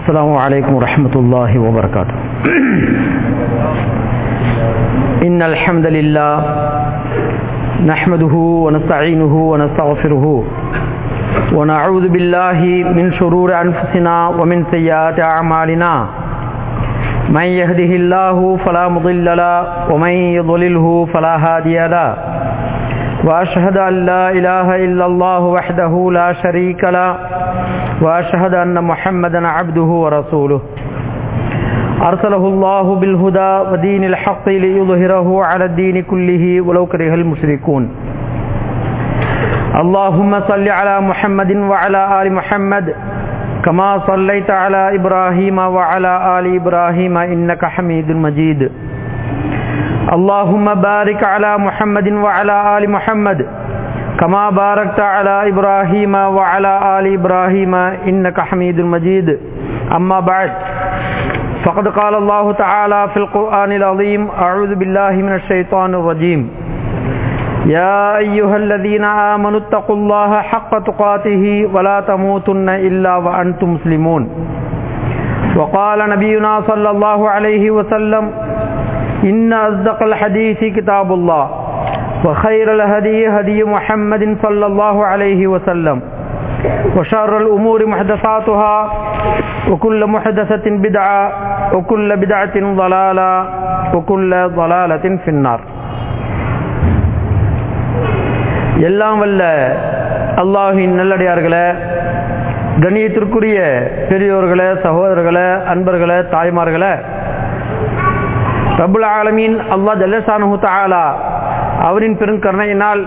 السلام عليكم ورحمة الله وبركاته إن الحمد لله نحمده ونستعينه ونستغفره ونعوذ بالله من شرور أنفسنا ومن سيئات أعمالنا من يهده الله فلا مضل له ومن يضلله فلا هادي له وأشهد أن لا إله إلا الله وحده لا شريك له وأشهد أن محمدا عبده ورسوله أرسله الله بالهدى ودين الحق ليظهره على الدين كله ولو كره المشركون اللهم صل على محمد وعلى آل محمد كما صليت على إبراهيم وعلى آل إبراهيم إنك حميد مجيد اللهم بارك على محمد وعلى آل محمد كما باركت على إبراهيم وعلى آل إبراهيم إنك حميد مجيد أما بعد فقد قال الله تعالى في القرآن العظيم أعوذ بالله من الشيطان الرجيم يا أيها الذين آمنوا اتقوا الله حق تقاته ولا تموتن إلا وأنتم مسلمون وقال نبينا صلى الله عليه وسلم إن أصدق الحديث كتاب الله وخير الهدي هدي محمد صلى الله عليه وسلم وشر الأمور محدثاتها وكل محدثة بدعة وكل بدعة ضلالة وكل ضلالة في النار எல்லாம் வல்ல அல்லாஹின் நல்லடியார்களே கண்ணியத்திற்குரிய பெரியோர்களே சகோதரர்களே அன்பர்களே தாய்மார்களே ரபுல் ஆலமீன் அல்லா ஜல்லசானு தாலா அவரின் பெருங்கருணையினால்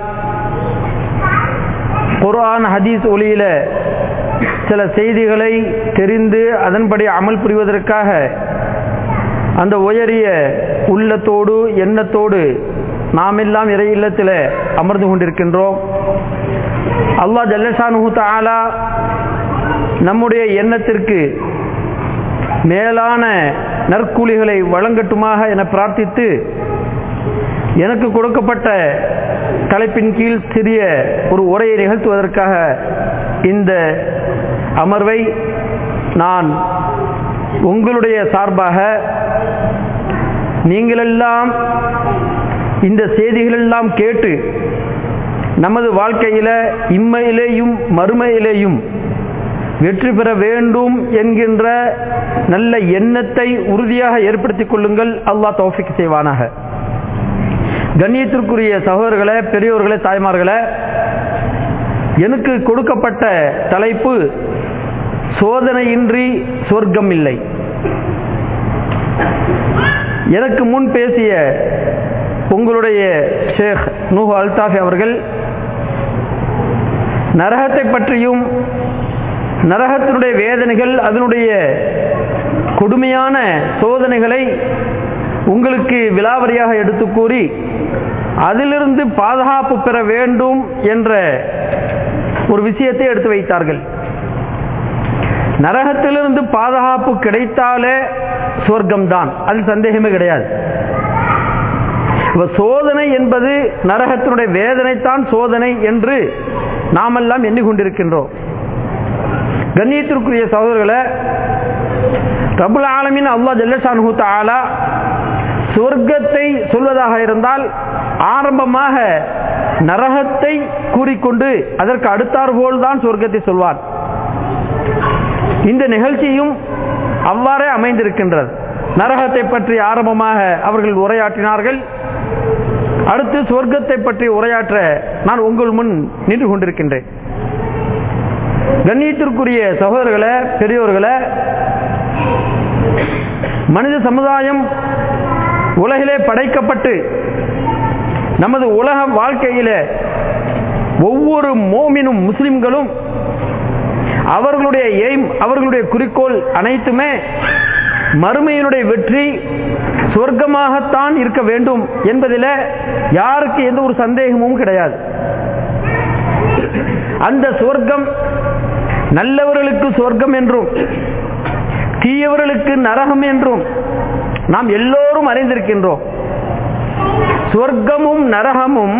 குர்ஆன் ஹதீஸ் ஒளியில சில செய்திகளை தெரிந்து அதன்படி அமல் புரிவதற்காக அந்த உயரிய உள்ளத்தோடு எண்ணத்தோடு நாம் எல்லாம் இறை இல்லத்தில் அமர்ந்து கொண்டிருக்கின்றோம் அல்லா ஜல்லசானு தாலா நம்முடைய எண்ணத்திற்கு மேலான நற்கூலிகளை வழங்கட்டுமாக என பிரார்த்தித்து எனக்கு கொடுக்கப்பட்ட தலைப்பின் கீழ் சிறிய ஒரு உரையை நிகழ்த்துவதற்காக இந்த அமர்வை நான் உங்களுடைய சார்பாக நீங்களெல்லாம் இந்த செய்திகளெல்லாம் கேட்டு நமது வாழ்க்கையில இம்மையிலேயும் மறுமையிலேயும் வெற்றி பெற வேண்டும் என்கின்ற நல்ல எண்ணத்தை உறுதியாக ஏற்படுத்திக் கொள்ளுங்கள் அல்லாஹ் தௌஃபிக் செய்வானாக கண்ணியத்திற்குரிய சகோதரர்களே பெரியோர்களே தாய்மார்களே எனக்கு கொடுக்கப்பட்ட தலைப்பு சோதனையின்றி சொர்க்கம் இல்லை எனக்கு முன் பேசிய உங்களுடைய ஷேக் நூஹ் அல்தாஃபி அவர்கள் நரகத்தை பற்றியும் நரகத்தினுடைய வேதனைகள் அதனுடைய கொடுமையான சோதனைகளை உங்களுக்கு விலாவரியாக எடுத்து கூறி அதிலிருந்து பாதுகாப்பு பெற வேண்டும் என்ற ஒரு விஷயத்தை எடுத்து வைத்தார்கள் நரகத்திலிருந்து பாதுகாப்பு கிடைத்தாலே சொர்க்கம்தான் அதில் சந்தேகமே கிடையாது சோதனை என்பது நரகத்தினுடைய வேதனைத்தான் சோதனை என்று நாமெல்லாம் எண்ணிக்கொண்டிருக்கின்றோம் கண்ணியத்திற்குரிய சகோதரர்களை ரபுல் ஆலமின் அல்லா ஜல்லஷானு தாலா சொர்க்கத்தை சொல்வதாக இருந்தால் ஆரம்பமாக நரகத்தை கூறிக்கொண்டு அதற்கு அடுத்தார் போல்தான் சொர்க்கத்தை சொல்வார் இந்த நிகழ்ச்சியும் அவ்வாறே அமைந்திருக்கின்றது நரகத்தை பற்றி ஆரம்பமாக அவர்கள் உரையாற்றினார்கள் அடுத்து சொர்க்கத்தை பற்றி உரையாற்ற நான் உங்கள் முன் நின்று கொண்டிருக்கின்றேன் கண்ணியத்திற்குரிய சகோதரர்களே பெரியோர்களே மனித சமுதாயம் உலகிலே படைக்கப்பட்டு நமது உலக வாழ்க்கையில ஒவ்வொரு மோமினும் முஸ்லிம்களும் அவர்களுடைய எய்ம் அவர்களுடைய குறிக்கோள் அனைத்துமே மறுமையினுடைய வெற்றி சொர்க்கமாகத்தான் இருக்க வேண்டும் என்பதில் யாருக்கு எந்த ஒரு சந்தேகமும் கிடையாது அந்த சொர்க்கம் நல்லவர்களுக்கு சொர்க்கம் என்றும் தீயவர்களுக்கு நரகம் என்றும் நாம் எல்லோரும் அறிந்திருக்கின்றோம் சொர்க்கமும் நரகமும்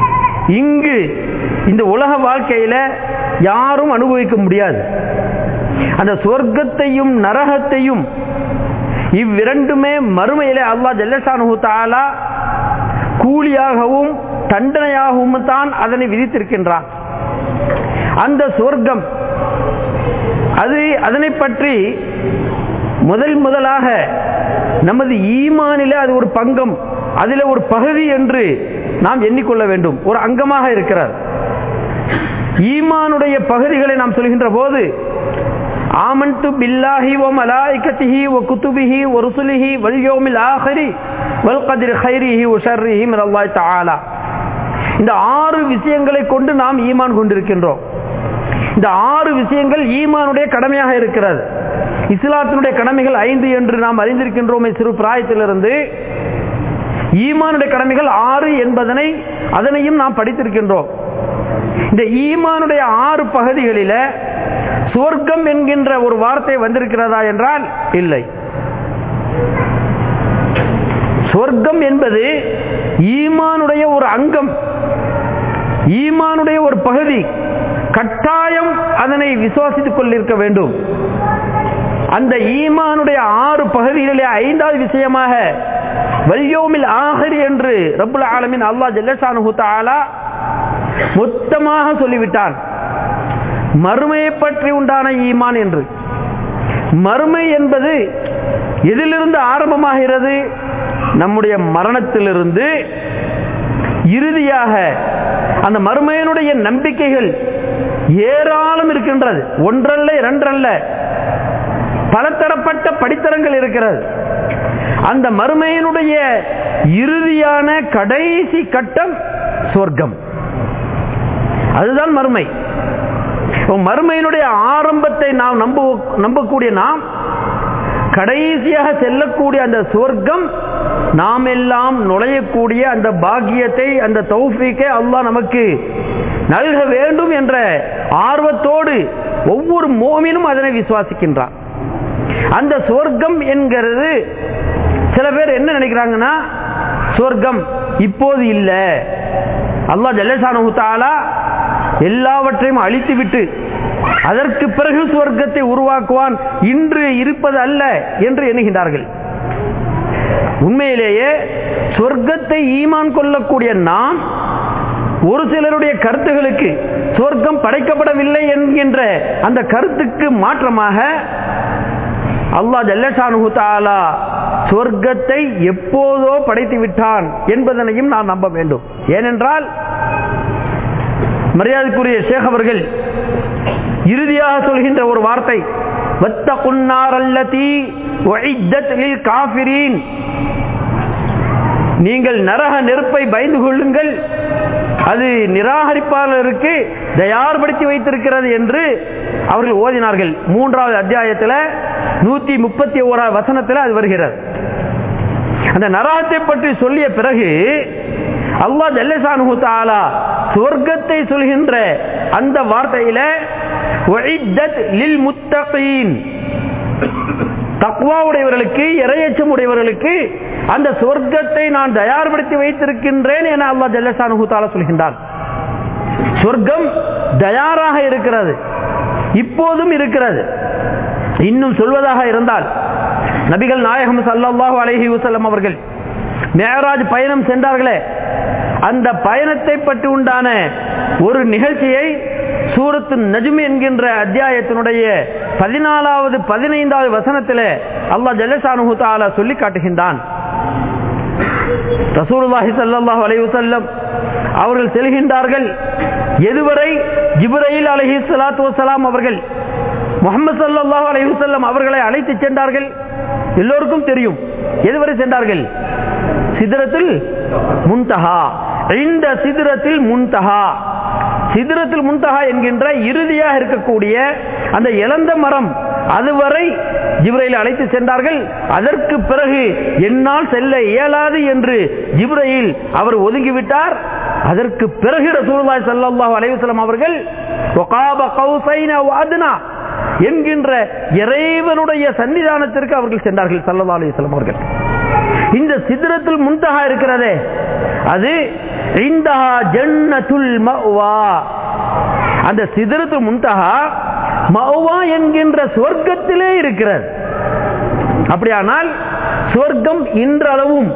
இங்கு இந்த உலக வாழ்க்கையில யாரும் அனுபவிக்க முடியாது அந்த சொர்க்கத்தையும் நரகத்தையும் இவ்விரண்டுமே மறுமையிலே அல்லாஹ் ஜல்லஷானு தாலா கூலியாகவும் தண்டனையாகவும் தான் அதனை விதித்திருக்கின்றான் அந்த சொர்க்கம் அது அதனை பற்றி முதல் முதலாக நமது ஈமானில அது ஒரு பங்கம் அதில் ஒரு பகுதி என்று நாம் எண்ணிக்கொள்ள வேண்டும் ஒரு அங்கமாக இருக்கிறார் ஈமானுடைய பகுதிகளை நாம் சொல்கின்ற போது ஆமன்து பில்லாஹி வ மலாய்கத்திஹி வ குத்துபிஹி வ ருசுலிஹி வல் யௌமில் ஆஹிரி வல் கதிர் ஹைரிஹி வ ஷர்ரிஹி மின் அல்லாஹ் தஆலா இந்த ஆறு விஷயங்களை கொண்டு நாம் ஈமான் கொண்டிருக்கின்றோம் இந்த ஆறு விஷயங்கள் ஈமானுடைய கடமையாக இருக்கிறது இஸ்லாத்தினுடைய கடமைகள் ஐந்து என்று நாம் அறிந்திருக்கின்றோமே சிறு பிராயத்திலிருந்து ஈமானுடைய கடமைகள் ஆறு என்பதனை அதனையும் நாம் படித்திருக்கின்றோம் இந்த ஈமானுடைய ஆறு பகுதிகளில சுவர்க்கம் என்கின்ற ஒரு வார்த்தை வந்திருக்கிறதா என்றால் இல்லை சொர்க்கம் என்பது ஈமானுடைய ஒரு அங்கம் ஈமானுடைய ஒரு பகுதி கட்டாயம் அதனை விசுவாசித்துக் கொண்டிருக்க வேண்டும் அந்த ஈமானுடைய ஆறு பகுதிகளிலே ஐந்தாவது விஷயமாக வல்யோமில் ஆஹரி என்று ரப்புல் ஆலமின் அல்லா ஜல்லசானு தாலா மொத்தமாக சொல்லிவிட்டான் மறுமையை பற்றி உண்டான ஈமான் என்று மறுமை என்பது எதிலிருந்து ஆரம்பமாகிறது நம்முடைய மரணத்திலிருந்து இறுதியாக அந்த மறுமையினுடைய நம்பிக்கைகள் ஏராளம் இருக்கின்றது ஒன்றல்ல இரண்டல்ல பலதரப்பட்ட படித்தரங்கள் இருக்கிறது அந்த மறுமையினுடைய இறுதியான கடைசி கட்டம் சொர்க்கம் அதுதான் மறுமை மறுமையினுடைய ஆரம்பத்தை நாம் நம்ப நம்பக்கூடிய நாம் கடைசியாக செல்லக்கூடிய அந்த சொர்க்கம் நாம் எல்லாம் நுழையக்கூடிய அந்த பாக்கியத்தை அந்த தௌஃபீக்கை அல்லாஹ் நமக்கு நல்க வேண்டும் என்ற ஆர்வத்தோடு ஒவ்வொரு மோமினும் அதனை விசுவாசிக்கின்றான் அந்த சொர்க்கம் என்கிறது சில பேர் என்ன நினைக்கிறாங்கன்னா சொர்க்கம் இப்போது இல்லை அல்லாஹ் ஜல்லசானு தாலா எல்லாவற்றையும் அழித்து விட்டு அதற்கு பிறகு சுவர்க்கத்தை உருவாக்குவான் இன்று இருப்பது அல்ல என்று எண்ணுகின்றார்கள் உண்மையிலேயே சொர்க்கத்தை ஈமான் கொள்ளக்கூடிய நாம் ஒரு சிலருடைய கருத்துகளுக்கு சொர்க்கம் படைக்கப்படவில்லை என்கின்ற அந்த கருத்துக்கு மாற்றமாக அல்லாஹ் ஜல்லஷானு தாலா சொர்க்கத்தை எப்போதோ படைத்து விட்டான் என்பதனையும் நான் நம்ப வேண்டும் ஏனென்றால் மரியாதைக்குரிய ஷேக் அவர்கள் இறுதியாக சொல்கின்ற ஒரு வார்த்தை வத்த குன்னார் அல்லதி காபிரீன் நீங்கள் நரக நெருப்பை பயந்து கொள்ளுங்கள் அது நிராகரிப்பாளருக்கு தயார்படுத்தி வைத்திருக்கிறது என்று அவர்கள் ஓதினார்கள் மூன்றாவது அத்தியாயத்தில் நூத்தி முப்பத்தி ஓராவது வசனத்தில் அது வருகிறது அந்த நரகத்தை பற்றி சொல்லிய பிறகு அல்லா ஜல்லசானு தாலா சொர்க்கத்தை சொல்கின்ற அந்த வார்த்தையில தக்வாவுடையவர்களுக்கு இரையச்சம் உடையவர்களுக்கு அந்த சொர்க்கத்தை நான் தயார்படுத்தி வைத்திருக்கின்றேன் என அல்லா ஜல்லசானு தாலா சொல்கின்றான் சொர்க்கம் தயாராக இருக்கிறது இப்போதும் இருக்கிறது இன்னும் சொல்வதாக இருந்தால் நபிகள் நாயகம் சல்லாஹூ அலஹி வசல்லம் அவர்கள் மேராஜ் பயணம் சென்றார்களே அந்த பயணத்தை பற்றி உண்டான ஒரு நிகழ்ச்சியை சூரத்து நஜும் என்கின்ற அத்தியாயத்தினுடைய பதினாலாவது பதினைந்தாவது வசனத்தில் அல்லாஹ் ஜல்லசானு தாலா சொல்லி காட்டுகின்றான் ரசூலுல்லாஹி ஸல்லல்லாஹு அலைஹி வஸல்லம் அவர்கள் செல்கின்றார்கள் எதுவரை ஜிப்ரையில் அலைஹி ஸலாத்து வஸலாம் அவர்கள் முகமது ஸல்லல்லாஹு அலைஹி வஸல்லம் அவர்களை அழைத்து சென்றார்கள் எல்லோருக்கும் தெரியும் எதுவரை சென்றார்கள் சிதறத்தில் முன்தஹா இந்த சிதறத்தில் முன்தஹா சிதறத்தில் முன்தஹா என்கின்ற இறுதியாக இருக்கக்கூடிய அந்த இழந்த மரம் அதுவரை ஜிப்ரையில் அழைத்து சென்றார்கள் அதற்கு பிறகு என்னால் செல்ல இயலாது என்று ஜிப்ரையில் அவர் ஒதுங்கிவிட்டார் அதற்கு பிறகு ரசூலுல்லாஹி ஸல்லல்லாஹு அலைஹி வஸல்லம் அவர்கள் வகாப கௌசைன வஅத்னா என்கின்ற இறைவனுடைய சன்னிதானத்திற்கு அவர்கள் சென்றார்கள் ஸல்லல்லாஹு அலைஹி வஸல்லம் அவர்கள் இந்த சித்திரத்தில் முன்தகா இருக்கிறதே அது இந்தஹா ஜன்னத்துல் மஅவா அந்த சிதறத்து முன்தகா மௌவா என்கின்ற சொர்க்கத்திலே இருக்கிறது அப்படியானால் சொர்க்கம் இன்றளவும்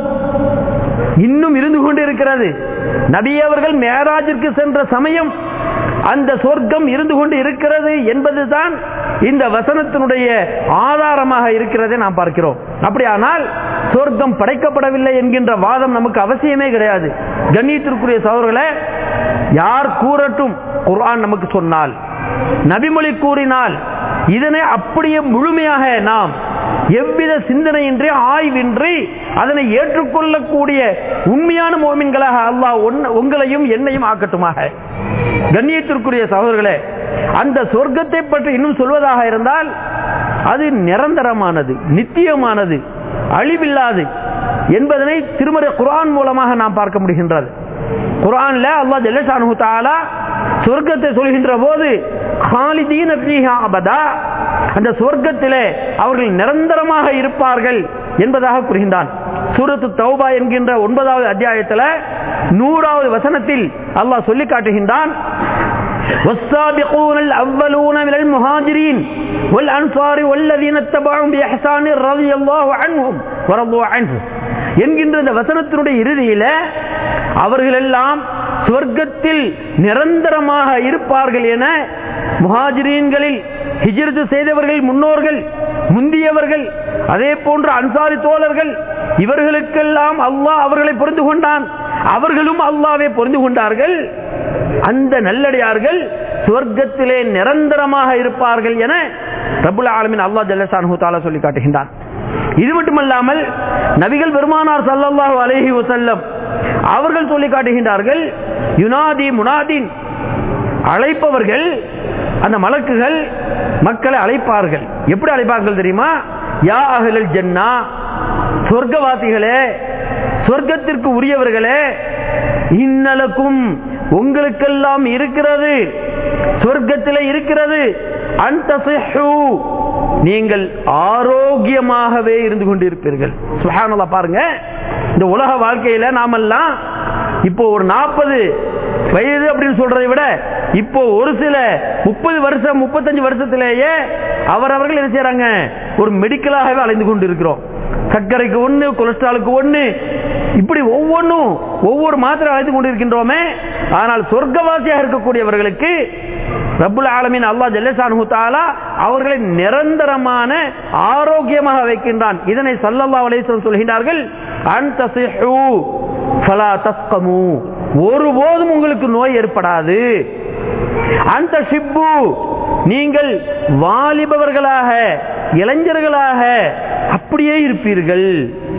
இன்னும் இருந்து கொண்டு இருக்கிறது நபி அவர்கள் மேராஜிற்கு சென்ற சமயம் அந்த சொர்க்கம் இருந்து கொண்டு இருக்கிறது என்பதுதான் இந்த வசனத்தினுடைய ஆதாரமாக இருக்கிறதை நாம் பார்க்கிறோம் அப்படியானால் சொர்க்கம் படைக்கப்படவில்லை என்கின்ற வாதம் நமக்கு அவசியமே கிடையாது கண்ணியத்திற்குரிய சோழர்களே யார் கூறட்டும் குர்ஆன் நமக்கு சொன்னால் நபிமொழி கூறினால் இதனை அப்படியே முழுமையாக நாம் எவ்வித சிந்தனையின்றி ஆய்வின்றி அதனை ஏற்றுக்கொள்ளக்கூடிய உண்மையான மோமின்களாக அல்லாஹ் உங்களையும் என்னையும் ஆக்கட்டுமாக கண்ணியத்திற்குரிய சகோதரர்களே அந்த சொர்க்கத்தை பற்றி இன்னும் சொல்வதாக இருந்தால் அது நிரந்தரமானது நித்தியமானது அழிவில்லாது என்பதனை திருமறை குரான் மூலமாக நாம் பார்க்க முடிகின்றது குரான்ல அல்லாஹ் ஜல்லஷானு தாலா சொர்க்கத்தை சொல்கின்ற போது காலிதீன அபதா அந்த சொர்க்கத்திலே அவர்கள் நிரந்தரமாக இருப்பார்கள் என்பதாக கூறுகின்றான் சூரத்து தௌபா என்கின்ற ஒன்பதாவது அத்தியாயத்தில் நூறாவது வசனத்தில் அல்லாஹ் சொல்லி காட்டுகின்றான் والسابقون الأولون من المهاجرين والأنصار والذين اتبعهم بإحسان رضي الله عنهم ورضوا عنه என்கின்ற இந்த வசனத்தினுடைய இறுதியில அவர்கள் எல்லாம் சொர்க்கத்தில் நிரந்தரமாக இருப்பார்கள் என முஹாஜிரீன்களில் ஹிஜிரத்து செய்தவர்கள் முன்னோர்கள் முந்தியவர்கள் அதே போன்ற அன்சாரி தோழர்கள் இவர்களுக்கெல்லாம் அல்லாஹ் அவர்களை பொருந்து கொண்டான் அவர்களும் அல்லாவே பொருந்து கொண்டார்கள் அந்த நல்லடியார்கள் சொர்க்கத்திலே நிரந்தரமாக இருப்பார்கள் என ரபுல் ஆலமின் அல்லா ஜல்லசானு தாலா சொல்லி காட்டுகின்றான் இது மட்டுமல்லாமல் நபிகள் பெருமானார் சல்லல்லாஹு அலைஹி வசல்லம் அவர்கள் சொல்லி காட்டுகின்றார்கள் யுனாதி முனாதின் அழைப்பவர்கள் அந்த மலக்குகள் மக்களை அழைப்பார்கள் எப்படி அழைப்பார்கள் தெரியுமா யா அகலல் ஜன்னா சொர்க்கவாசிகளே சொர்க்கத்திற்கு உரியவர்களே இன்னலக்கும் உங்களுக்கெல்லாம் இருக்கிறது சொர்க்கத்தில் இருக்கிறது அந்த நீங்கள் ஆரோக்கியமாகவே இருந்து கொண்டிருப்பீர்கள் சுஹானல்லா பாருங்க இந்த உலக வாழ்க்கையில நாமெல்லாம் இப்போ ஒரு நாற்பது வயது அப்படின்னு சொல்றதை விட இப்போ ஒரு சில முப்பது வருஷம் முப்பத்தஞ்சு வருஷத்திலேயே அவரவர்கள் என்ன செய்யறாங்க ஒரு மெடிக்கலாகவே அலைந்து கொண்டு இருக்கிறோம் சர்க்கரைக்கு ஒண்ணு கொலஸ்ட்ராலுக்கு ஒண்ணு இப்படி ஒவ்வொன்றும் ஒவ்வொரு மாத்திரை அழைத்து கொண்டிருக்கின்றோமே ஆனால் சொர்க்கவாசியாக இருக்கக்கூடியவர்களுக்கு ரப்புல் ஆலமின் அல்லா ஜல்லசானு தாலா அவர்களை நிரந்தரமான ஆரோக்கியமாக வைக்கின்றான் இதனை சல்லல்லா அலையம் சொல்கின்றார்கள் ஒருபோதும் உங்களுக்கு நோய் ஏற்படாது அந்த ஷிப்பு நீங்கள் வாலிபவர்களாக இளைஞர்களாக அப்படியே இருப்பீர்கள்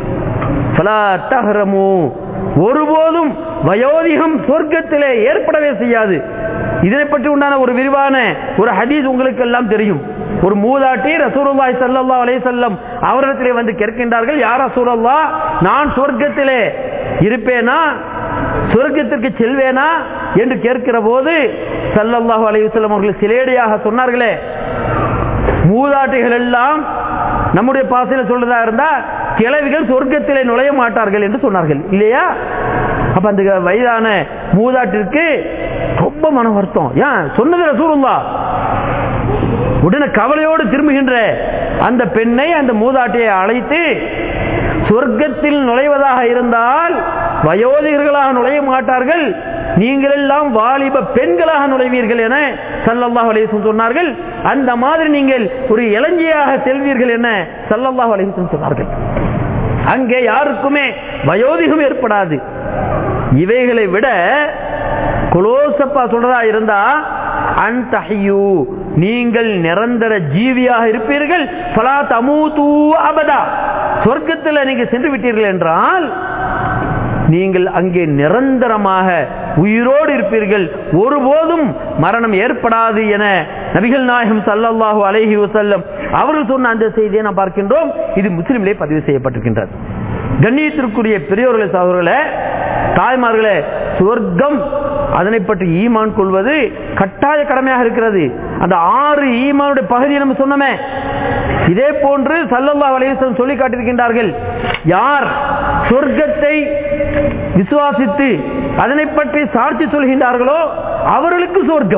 ஒருபோதும் வயோதிகம் சொர்க்கத்திலே ஏற்படவே செய்யாது இதனை பற்றி உண்டான ஒரு விரிவான ஒரு ஹதீஸ் உங்களுக்கு எல்லாம் தெரியும் ஒரு மூதாட்டி ரசூலுல்லாஹி ஸல்லல்லாஹு அலைஹி வஸல்லம் அவரிடத்திலே வந்து கேட்கின்றார்கள் யார் ரசூலுல்லா நான் சொர்க்கத்திலே இருப்பேனா சொர்க்கத்திற்கு செல்வேனா என்று கேட்கிற போது ஸல்லல்லாஹு அலைஹி வஸல்லம் அவர்கள் சிலேடியாக சொன்னார்களே மூதாட்டிகள் எல்லாம் நம்முடைய பாசையில சொல்றதா இருந்தா கிழவிகள் சொர்க்கத்திலே நுழைய மாட்டார்கள் என்று சொன்னார்கள் இல்லையா அப்ப அந்த வயதான மூதாட்டிற்கு ரொம்ப மன வருத்தம் ஏன் சொன்னது ரசூலுல்லா உடனே கவலையோடு திரும்புகின்ற அந்த பெண்ணை அந்த மூதாட்டியை அழைத்து சொர்க்கத்தில் நுழைவதாக இருந்தால் வயோதிகர்களாக நுழைய மாட்டார்கள் நீங்கள் எல்லாம் வாலிப பெண்களாக நுழைவீர்கள் என சல்லல்லாஹ் அலிசன் சொன்னார்கள் அந்த மாதிரி நீங்கள் ஒரு இளஞ்சியாக செல்வீர்கள் என சல்லல்லாஹ் அலிசன் சொன்னார்கள் அங்கே யாருக்குமே வயோதிகம் ஏற்படாது இவைகளை விட குலோசப்பா சொல்றதா இருந்தா அன்தஹியூ நீங்கள் நிரந்தர ஜீவியாக இருப்பீர்கள் பலா தமூது அபதா சொர்க்கத்தில் நீங்க சென்று விட்டீர்கள் என்றால் நீங்கள் அங்கே நிரந்தரமாக உயிரோடு இருப்பீர்கள் ஒருபோதும் மரணம் ஏற்படாது என நபிகள் நாயகம் சல்லல்லாஹு அலைஹி வசல்லம் அவர்கள் சொன்ன அந்த செய்தியை நாம் பார்க்கின்றோம் இது முஸ்லிம்லே பதிவு செய்யப்பட்டிருக்கின்றது கண்ணியத்திற்குரிய பெரியோர்களே சகோதரர்களே தாய்மார்களே சொர்க்கம் அதனை பற்றி ஈமான் கொள்வது கட்டாய கடமையாக இருக்கிறது அந்த ஆறு ஈமானுடைய பகுதியை நம்ம சொன்னோமே இதே போன்று சல்லல்லா அலையம் சொல்லி காட்டியிருக்கின்றார்கள் யார் சொர்க்கத்தை விசுவாசித்து அதனை பற்றி சாட்சி சொல்கின்றார்களோ அவர்களுக்கு சொர்க்கம்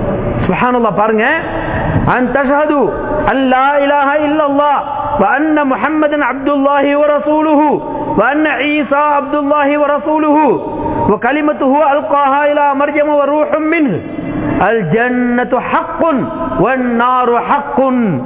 சுப்ஹானல்லாஹ் பாருங்க அன் தஷஹது அன் லா இலாஹ இல்லல்லாஹ் وأن محمدا عبد الله ورسوله وأن عيسى عبد الله ورسوله وكلمته ألقاها إلى مريم وروح منه الجنة حق والنار حق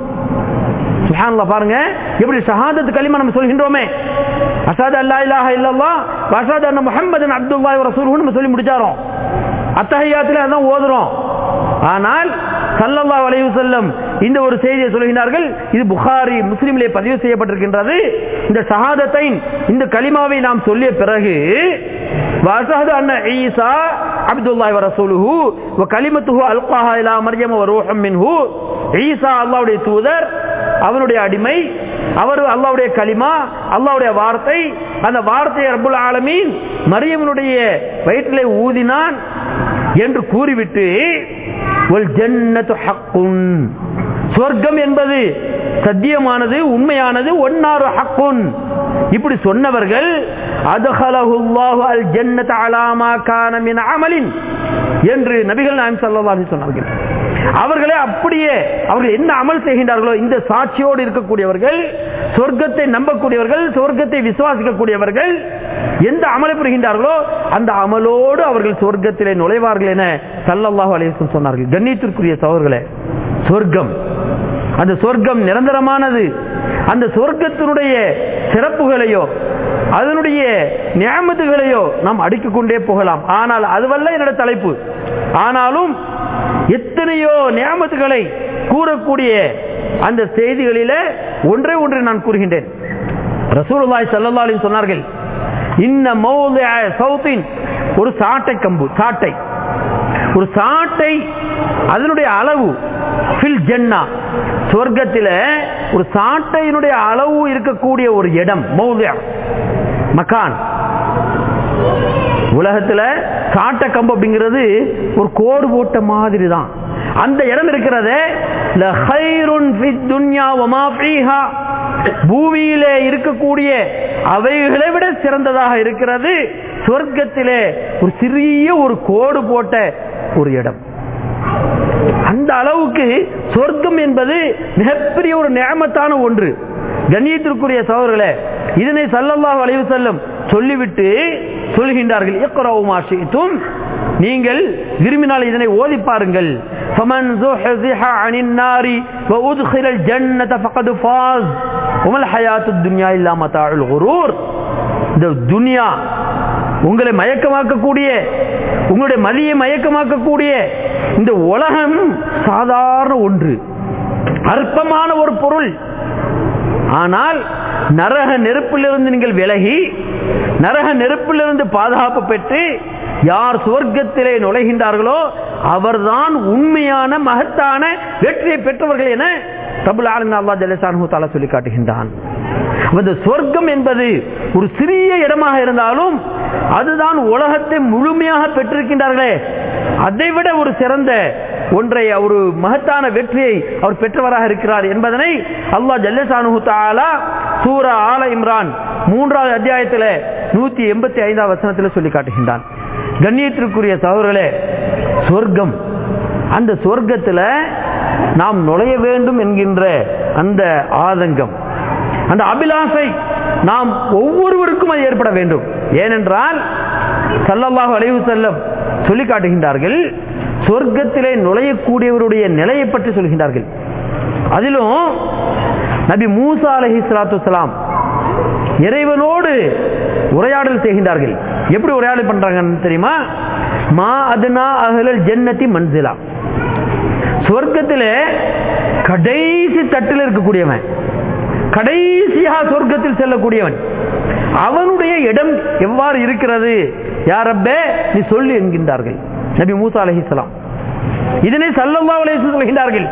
சுஹான்ல பாருங்க எப்படி ஷஹாதத் கலிமா நம்ம சொல்கின்றோமே அசாத் அல்லா இலாஹ இல்லல்லாஹ் வசாத் அன்ன முஹம்மதன் அப்துல்லாஹி வ ரசூலுஹு நம்ம சொல்லி முடிச்சாரோம் அத்தஹியாத்துல அதான் ஓதுறோம் ஆனால் சல்லல்லாஹு அலைஹி வஸல்லம் இந்த ஒரு செய்தியை சொல்கிறார்கள் இது புகாரி முஸ்லிமிலே பதிவு செய்யப்பட்டிருக்கின்றது இந்த ஷஹாதத்தை இந்த கலிமாவை நாம் சொல்லிய பிறகு வசாத் அன்ன ஈசா அப்துல்லாஹி வ ரசூலுஹு வ கலிமத்துஹு அல்காஹா இலா மர்யம் வ ரூஹம் மின்ஹு ஈசா அல்லாஹ்வுடைய தூதர் அவனுடைய அடிமை அவர் அல்லாவுடைய களிமா அல்லாவுடைய வார்த்தை அந்த வார்த்தையை ரப்புல் ஆலமீன் மரியவனுடைய வயிற்றிலே ஊதினான் என்று கூறிவிட்டு ஒல் ஜன்னத்து ஹக்குன் சொர்க்கம் என்பது சத்தியமானது உண்மையானது ஒன்னாறு ஹக்குன் இப்படி சொன்னவர்கள் அதுஹலஹுல்லாஹு அல் ஜன்னத் அலாமா கான மின் அமலின் என்று நபிகள் நாயம் ஸல்லல்லாஹு அலைஹி சொன்னார்கள் அவர்களே அப்படியே அவர்கள் என்ன அமல் செய்கின்றார்களோ இந்த சாட்சியோடு இருக்கக்கூடியவர்கள் சொர்க்கத்தை நம்பக்கூடியவர்கள் சொர்க்கத்தை விசுவாசிக்கக்கூடியவர்கள் எந்த அமலை புரிகின்றார்களோ அந்த அமலோடு அவர்கள் சொர்க்கத்திலே நுழைவார்கள் என சல்லல்லாஹு அலைஹி சொன்னார்கள் கண்ணியத்திற்குரிய சகோதரர்களே சொர்க்கம் அந்த சொர்க்கம் நிரந்தரமானது அந்த சொர்க்கத்தினுடைய சிறப்புகளையோ அதனுடைய நியமத்துகளையோ நாம் அடுக்கிக் கொண்டே போகலாம் ஆனால் அதுவல்ல என்னோட தலைப்பு ஆனாலும் எத்தனையோ நியமத்துகளை கூறக்கூடிய அந்த செய்திகளில ஒன்றே ஒன்று நான் கூறுகின்றேன் ரசூலுல்லாஹி ஸல்லல்லாஹு அலைஹி சொன்னார்கள் இன்ன மௌதிஅ சௌத்தின் ஒரு சாட்டை கம்பு சாட்டை ஒரு சாட்டை அதனுடைய அளவு ஃபில் ஜன்னா சொர்க்கத்தில் ஒரு சாட்டையினுடைய அளவு இருக்கக்கூடிய ஒரு இடம் மௌதிஅ மக்கான் உலகத்துல சாட்ட கம்பு அப்படிங்கிறது ஒரு கோடு போட்ட மாதிரி தான் அந்த இடம் இருக்கிறது பூமியிலே இருக்கக்கூடிய அவைகளை விட சிறந்ததாக இருக்கிறது சொர்க்கத்திலே ஒரு சிறிய ஒரு கோடு போட்ட ஒரு இடம் அந்த அளவுக்கு சொர்க்கம் என்பது மிகப்பெரிய ஒரு நியமத்தான ஒன்று கண்ணியத்திற்குரிய சகோதரர்களே இதனை சல்லல்லாஹு அலைவு செல்லும் சொல்லிவிட்டு சொல்கின்றார்கள் இக்கரவுமாஷித்தும் நீங்கள் விரும்பினால் இதனை ஓதி பாருங்கள் فمن زحزح عن النار وادخل الجنه فقد فاز وما الحياه الدنيا الا متاع الغرور இந்த துனியா உங்களை மயக்கமாக்கக்கூடிய உங்களுடைய மதியை மயக்கமாக்கக்கூடிய இந்த உலகம் சாதாரண ஒன்று அற்பமான ஒரு பொருள் ஆனால் நரக நெருப்பிலிருந்து நீங்கள் விலகி நரக நெருப்பிலிருந்து பாதுகாப்பு பெற்று யார் சுவர்க்கத்திலே நுழைகின்றார்களோ அவர்தான் உண்மையான மகத்தான வெற்றியை பெற்றவர்கள் என தபுல் ஆலமின் அல்லா ஜலசானு தாலா சொல்லி காட்டுகின்றான் அந்த சொர்க்கம் என்பது ஒரு சிறிய இடமாக இருந்தாலும் அதுதான் உலகத்தை முழுமையாக பெற்றிருக்கின்றார்களே அதைவிட ஒரு சிறந்த ஒன்றை ஒரு மகத்தான வெற்றியை அவர் பெற்றவராக இருக்கிறார் என்பதனை அல்லாஹ் ஜல்லசானு தாலா சூரா ஆல இம்ரான் மூன்றாவது அத்தியாயத்தில் நூத்தி எண்பத்தி ஐந்தாவது வசனத்தில் சொல்லி காட்டுகின்றான் கண்ணியத்திற்குரிய சகோதரர்களே சொர்க்கம் அந்த சொர்க்கத்தில் நாம் நுழைய வேண்டும் என்கின்ற அந்த ஆதங்கம் அந்த அபிலாசை நாம் ஒவ்வொருவருக்கும் அது ஏற்பட வேண்டும் ஏனென்றால் சல்லல்லாஹு அலைவு செல்லம் சொல்லி காட்டுகின்றார்கள் சொர்க்கத்திலே நுழையக்கூடியவருடைய நிலையை பற்றி சொல்கின்றார்கள் அதிலும் நபி மூசா அலஹி சலாத்து இறைவனோடு உரையாடல் செய்கின்றார்கள் எப்படி உரையாடல் பண்றாங்கன்னு தெரியுமா மா அதுனா அகலல் ஜன்னதி மன்சிலா சொர்க்கத்தில் கடைசி தட்டில் இருக்கக்கூடியவன் கடைசியாக சொர்க்கத்தில் செல்லக்கூடியவன் அவனுடைய இடம் எவ்வாறு இருக்கிறது யாரப்பே நீ சொல்லு என்கின்றார்கள் நபி மூசா அலஹிசலாம் இதனை சல்லல்லா அலேசு சொல்கின்றார்கள்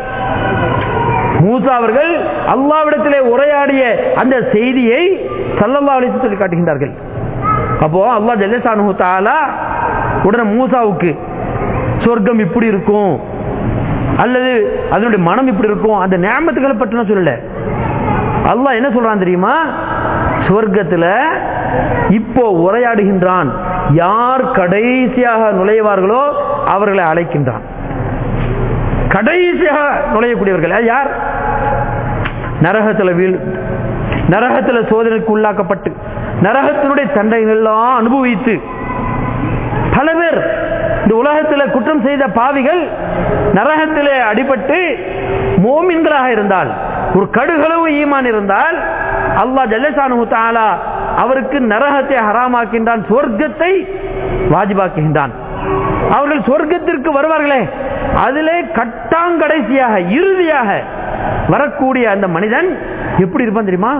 மூசா அவர்கள் அல்லாவிடத்திலே உரையாடிய அந்த செய்தியை சல்லல்லா அலேசு சொல்லி காட்டுகின்றார்கள் அப்போ அல்லா ஜல்லசானு தாலா உடனே மூசாவுக்கு சொர்க்கம் இப்படி இருக்கும் அல்லது அதனுடைய மனம் இப்படி இருக்கும் அந்த ஞாபகத்துக்களை பற்றி நான் சொல்லல அல்லாஹ் என்ன சொல்றான் தெரியுமா சொர்க்கத்தில் இப்போ உரையாடுகின்றான் யார் கடைசியாக நுழைவார்களோ அவர்களை அழைக்கின்றான் கடைசியாக நுழையக்கூடியவர்கள் அது யார் நரகத்தில் வீழ் நரகத்தில் சோதனைக்கு உள்ளாக்கப்பட்டு நரகத்தினுடைய தண்டைகள் எல்லாம் அனுபவித்து பல பேர் இந்த உலகத்தில் குற்றம் செய்த பாவிகள் நரகத்திலே அடிபட்டு மோமின்களாக இருந்தால் ஒரு கடுகளவு ஈமான் இருந்தால் அல்லாஹ் ஜல்லசானு தாலா அவருக்கு நரகத்தை ஹராமாக்கின்றான் சொர்க்கத்தை வாஜிபாக்குகின்றான் அவர்கள் சொர்க்கத்திற்கு வருவார்களே அதிலே கட்டாங்கடைசியாக இறுதியாக வரக்கூடிய அந்த மனிதன் எப்படி இருப்பான் தெரியுமா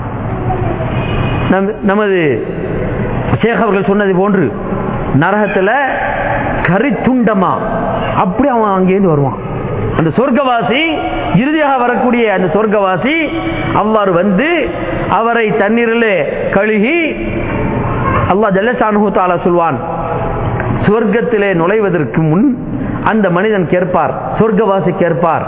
நமது சேக் அவர்கள் சொன்னது போன்று நரகத்தில் கரித்துண்டமா அப்படி அவன் அங்கேருந்து வருவான் அந்த சொர்க்கவாசி இறுதியாக வரக்கூடிய அந்த சொர்க்கவாசி அவ்வாறு வந்து அவரை தண்ணீரில் கழுகி அல்லா ஜல்லசானு தாலா சொல்வான் சொர்க்கத்திலே நுழைவதற்கு முன் அந்த மனிதன் கேட்பார் சொர்க்கவாசி கேட்பார்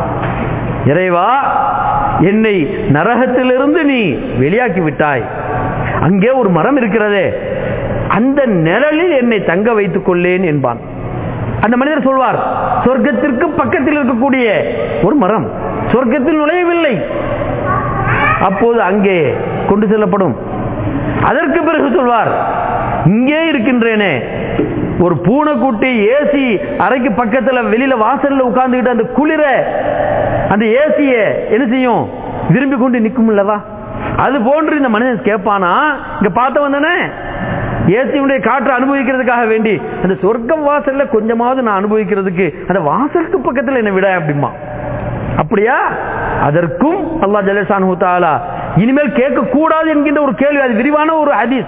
இறைவா என்னை நரகத்திலிருந்து நீ வெளியாக்கி விட்டாய் அங்கே ஒரு மரம் இருக்கிறதே அந்த நிழலில் என்னை தங்க வைத்துக் கொள்ளேன் என்பான் அந்த மனிதர் சொல்வார் சொர்க்கத்திற்கு பக்கத்தில் இருக்கக்கூடிய ஒரு மரம் சொர்க்கத்தில் நுழையவில்லை அப்போது அங்கே கொண்டு செல்லப்படும் அதற்கு பிறகு சொல்வார் இங்கே இருக்கின்றேனே ஒரு பூனைக்குட்டி ஏசி அறைக்கு பக்கத்தில் வெளியில வாசல்ல உட்கார்ந்துக்கிட்டு அந்த குளிர அந்த ஏசிய என்ன செய்யும் விரும்பி கொண்டு நிற்கும் இல்லவா அது போன்று இந்த மனிதன் கேட்பானா இங்க பார்த்த வந்தனே ஏசியுடைய காற்று அனுபவிக்கிறதுக்காக வேண்டி அந்த சொர்க்கம் வாசல்ல கொஞ்சமாவது நான் அனுபவிக்கிறதுக்கு அந்த வாசலுக்கு பக்கத்தில் என்ன விட அப்படிமா அப்படியா அதற்கும் அல்லா ஜலேசான் தாலா இனிமேல் கேட்க கூடாது என்கின்ற ஒரு கேள்வி அது விரிவான ஒரு ஹதீஸ்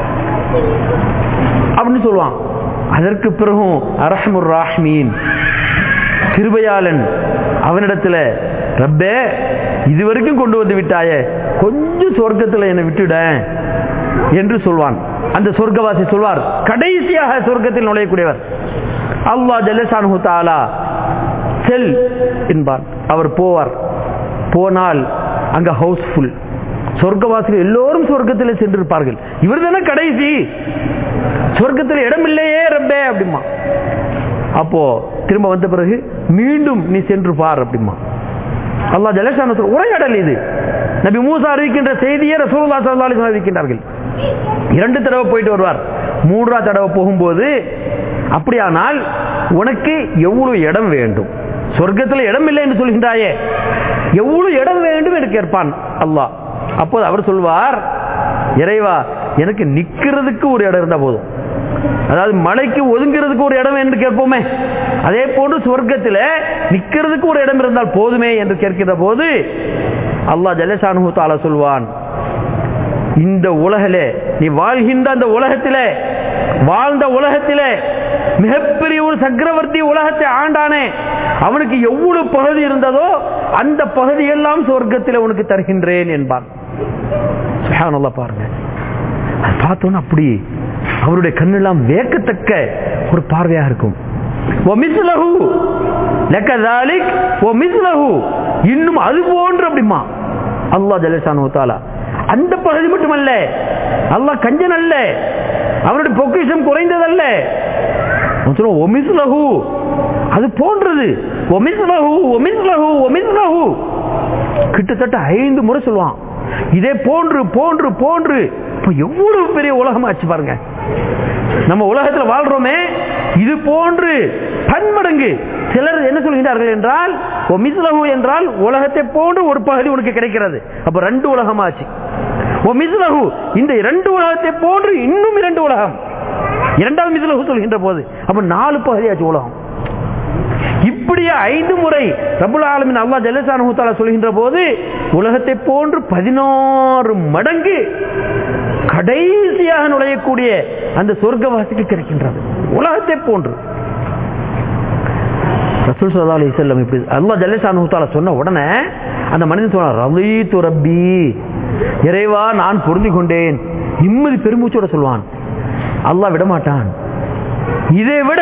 அப்படின்னு சொல்லுவான் அதற்கு பிறகும் அரஹமுர் ராஹ்மீன் கிருபையாளன் அவனிடத்துல ரப்பே இதுவரைக்கும் கொண்டு வந்து விட்டாயே கொஞ்சம் சொர்க்கத்தில் என்னை விட்டுட என்று சொல்வான் அந்த சொர்க்கவாசி சொல்வார் கடைசியாக சொர்க்கத்தில் நுழையக்கூடியவர் அல்லா ஜல்லசான் தாலா செல் என்பார் அவர் போவார் போனால் அங்க ஹவுஸ்ஃபுல் சொர்க்கவாசிகள் எல்லோரும் சொர்க்கத்தில் சென்றிருப்பார்கள் இவர் தானே கடைசி சொர்க்கத்தில் இடம் இல்லையே ரப்பே அப்படிமா அப்போ திரும்ப வந்த பிறகு மீண்டும் நீ சென்று பார் அப்படிமா அல்லா ஜலசான உரையாடல் இது நபி மூசா அறிவிக்கின்ற செய்தியை ரசூல்லா சல்லா அலிஸ்லாம் அறிவிக்கின்றார்கள் இரண்டு தடவை போயிட்டு வருவார் மூன்றா தடவை போகும்போது அப்படியானால் உனக்கு எவ்வளவு இடம் வேண்டும் சொர்க்கத்தில் இடம் இல்லை என்று சொல்கின்றாயே எவ்வளவு இடம் வேண்டும் என்று கேட்பான் அல்லாஹ் அப்போது அவர் சொல்வார் இறைவா எனக்கு நிக்கிறதுக்கு ஒரு இடம் இருந்தா போதும் அதாவது மலைக்கு ஒதுங்கிறதுக்கு ஒரு இடம் என்று கேட்போமே அதே போன்று சொர்க்கத்தில் நிக்கிறதுக்கு ஒரு இடம் இருந்தால் போதுமே என்று கேட்கிற போது அல்லாஹ் ஜலசானு தாலா சொல்வான் இந்த உலகிலே நீ வாழ்கின்ற அந்த உலகத்திலே வாழ்ந்த உலகத்திலே மிகப்பெரிய ஒரு சக்கரவர்த்தி உலகத்தை ஆண்டானே அவனுக்கு எவ்வளவு பகுதி இருந்ததோ அந்த பகுதி எல்லாம் சொர்க்கத்தில் உனக்கு தருகின்றேன் என்பான் பாருங்க பார்த்தோன்னு அப்படி அவருடைய கண்ணெல்லாம் வேக்கத்தக்க ஒரு பார்வையாக இருக்கும் இன்னும் அது போன்று அப்படிமா அல்லா ஜலசானு தாலா அந்த பகுதி மட்டுமல்ல அல்லாஹ் கஞ்சன் அல்ல அவருடைய பொக்கிஷம் குறைந்ததல்ல ஒமிஸ்லஹு அது போன்றது ஒமிஸ்லஹு ஒமிஸ்லஹு ஒமிஸ்லஹு கிட்டத்தட்ட ஐந்து முறை சொல்லுவான் இதே போன்று போன்று போன்று இப்ப எவ்வளவு பெரிய உலகமாச்சு பாருங்க நம்ம உலகத்தில் வாழ்றோமே இது போன்று பன்மடங்கு சிலர் என்ன சொல்கிறார்கள் என்றால் ஒமிஸ்லஹு என்றால் உலகத்தை போன்று ஒரு பகுதி உனக்கு கிடைக்கிறது அப்ப ரெண்டு உலகமாச்சு ஒமிஸ்லஹு இந்த இரண்டு உலகத்தை போன்று இன்னும் இரண்டு உலகம் இரண்டாவது மிஸ்லஹு சொல்கின்ற போது அப்ப நாலு பகுதியாச்சு உலகம் இப்படியே ஐந்து முறை ரபுல் ஆலமின் அல்லா ஜல்லசானு தாலா சொல்கின்ற போது உலகத்தை போன்று பதினாறு மடங்கு கடைசியாக நுழையக்கூடிய அந்த சொர்க்கவாசிக்கு கிடைக்கின்றது உலகத்தை போன்று ரசூல் சல்லா அலி செல்லம் இப்படி அல்லா ஜல்லசானு தாலா சொன்ன உடனே அந்த மனிதன் சொன்னார் ரவி துரப்பி இறைவா நான் பொருந்தி கொண்டேன் இம்மதி பெருமூச்சோட சொல்வான் அல்லாஹ் விடமாட்டான் இதை விட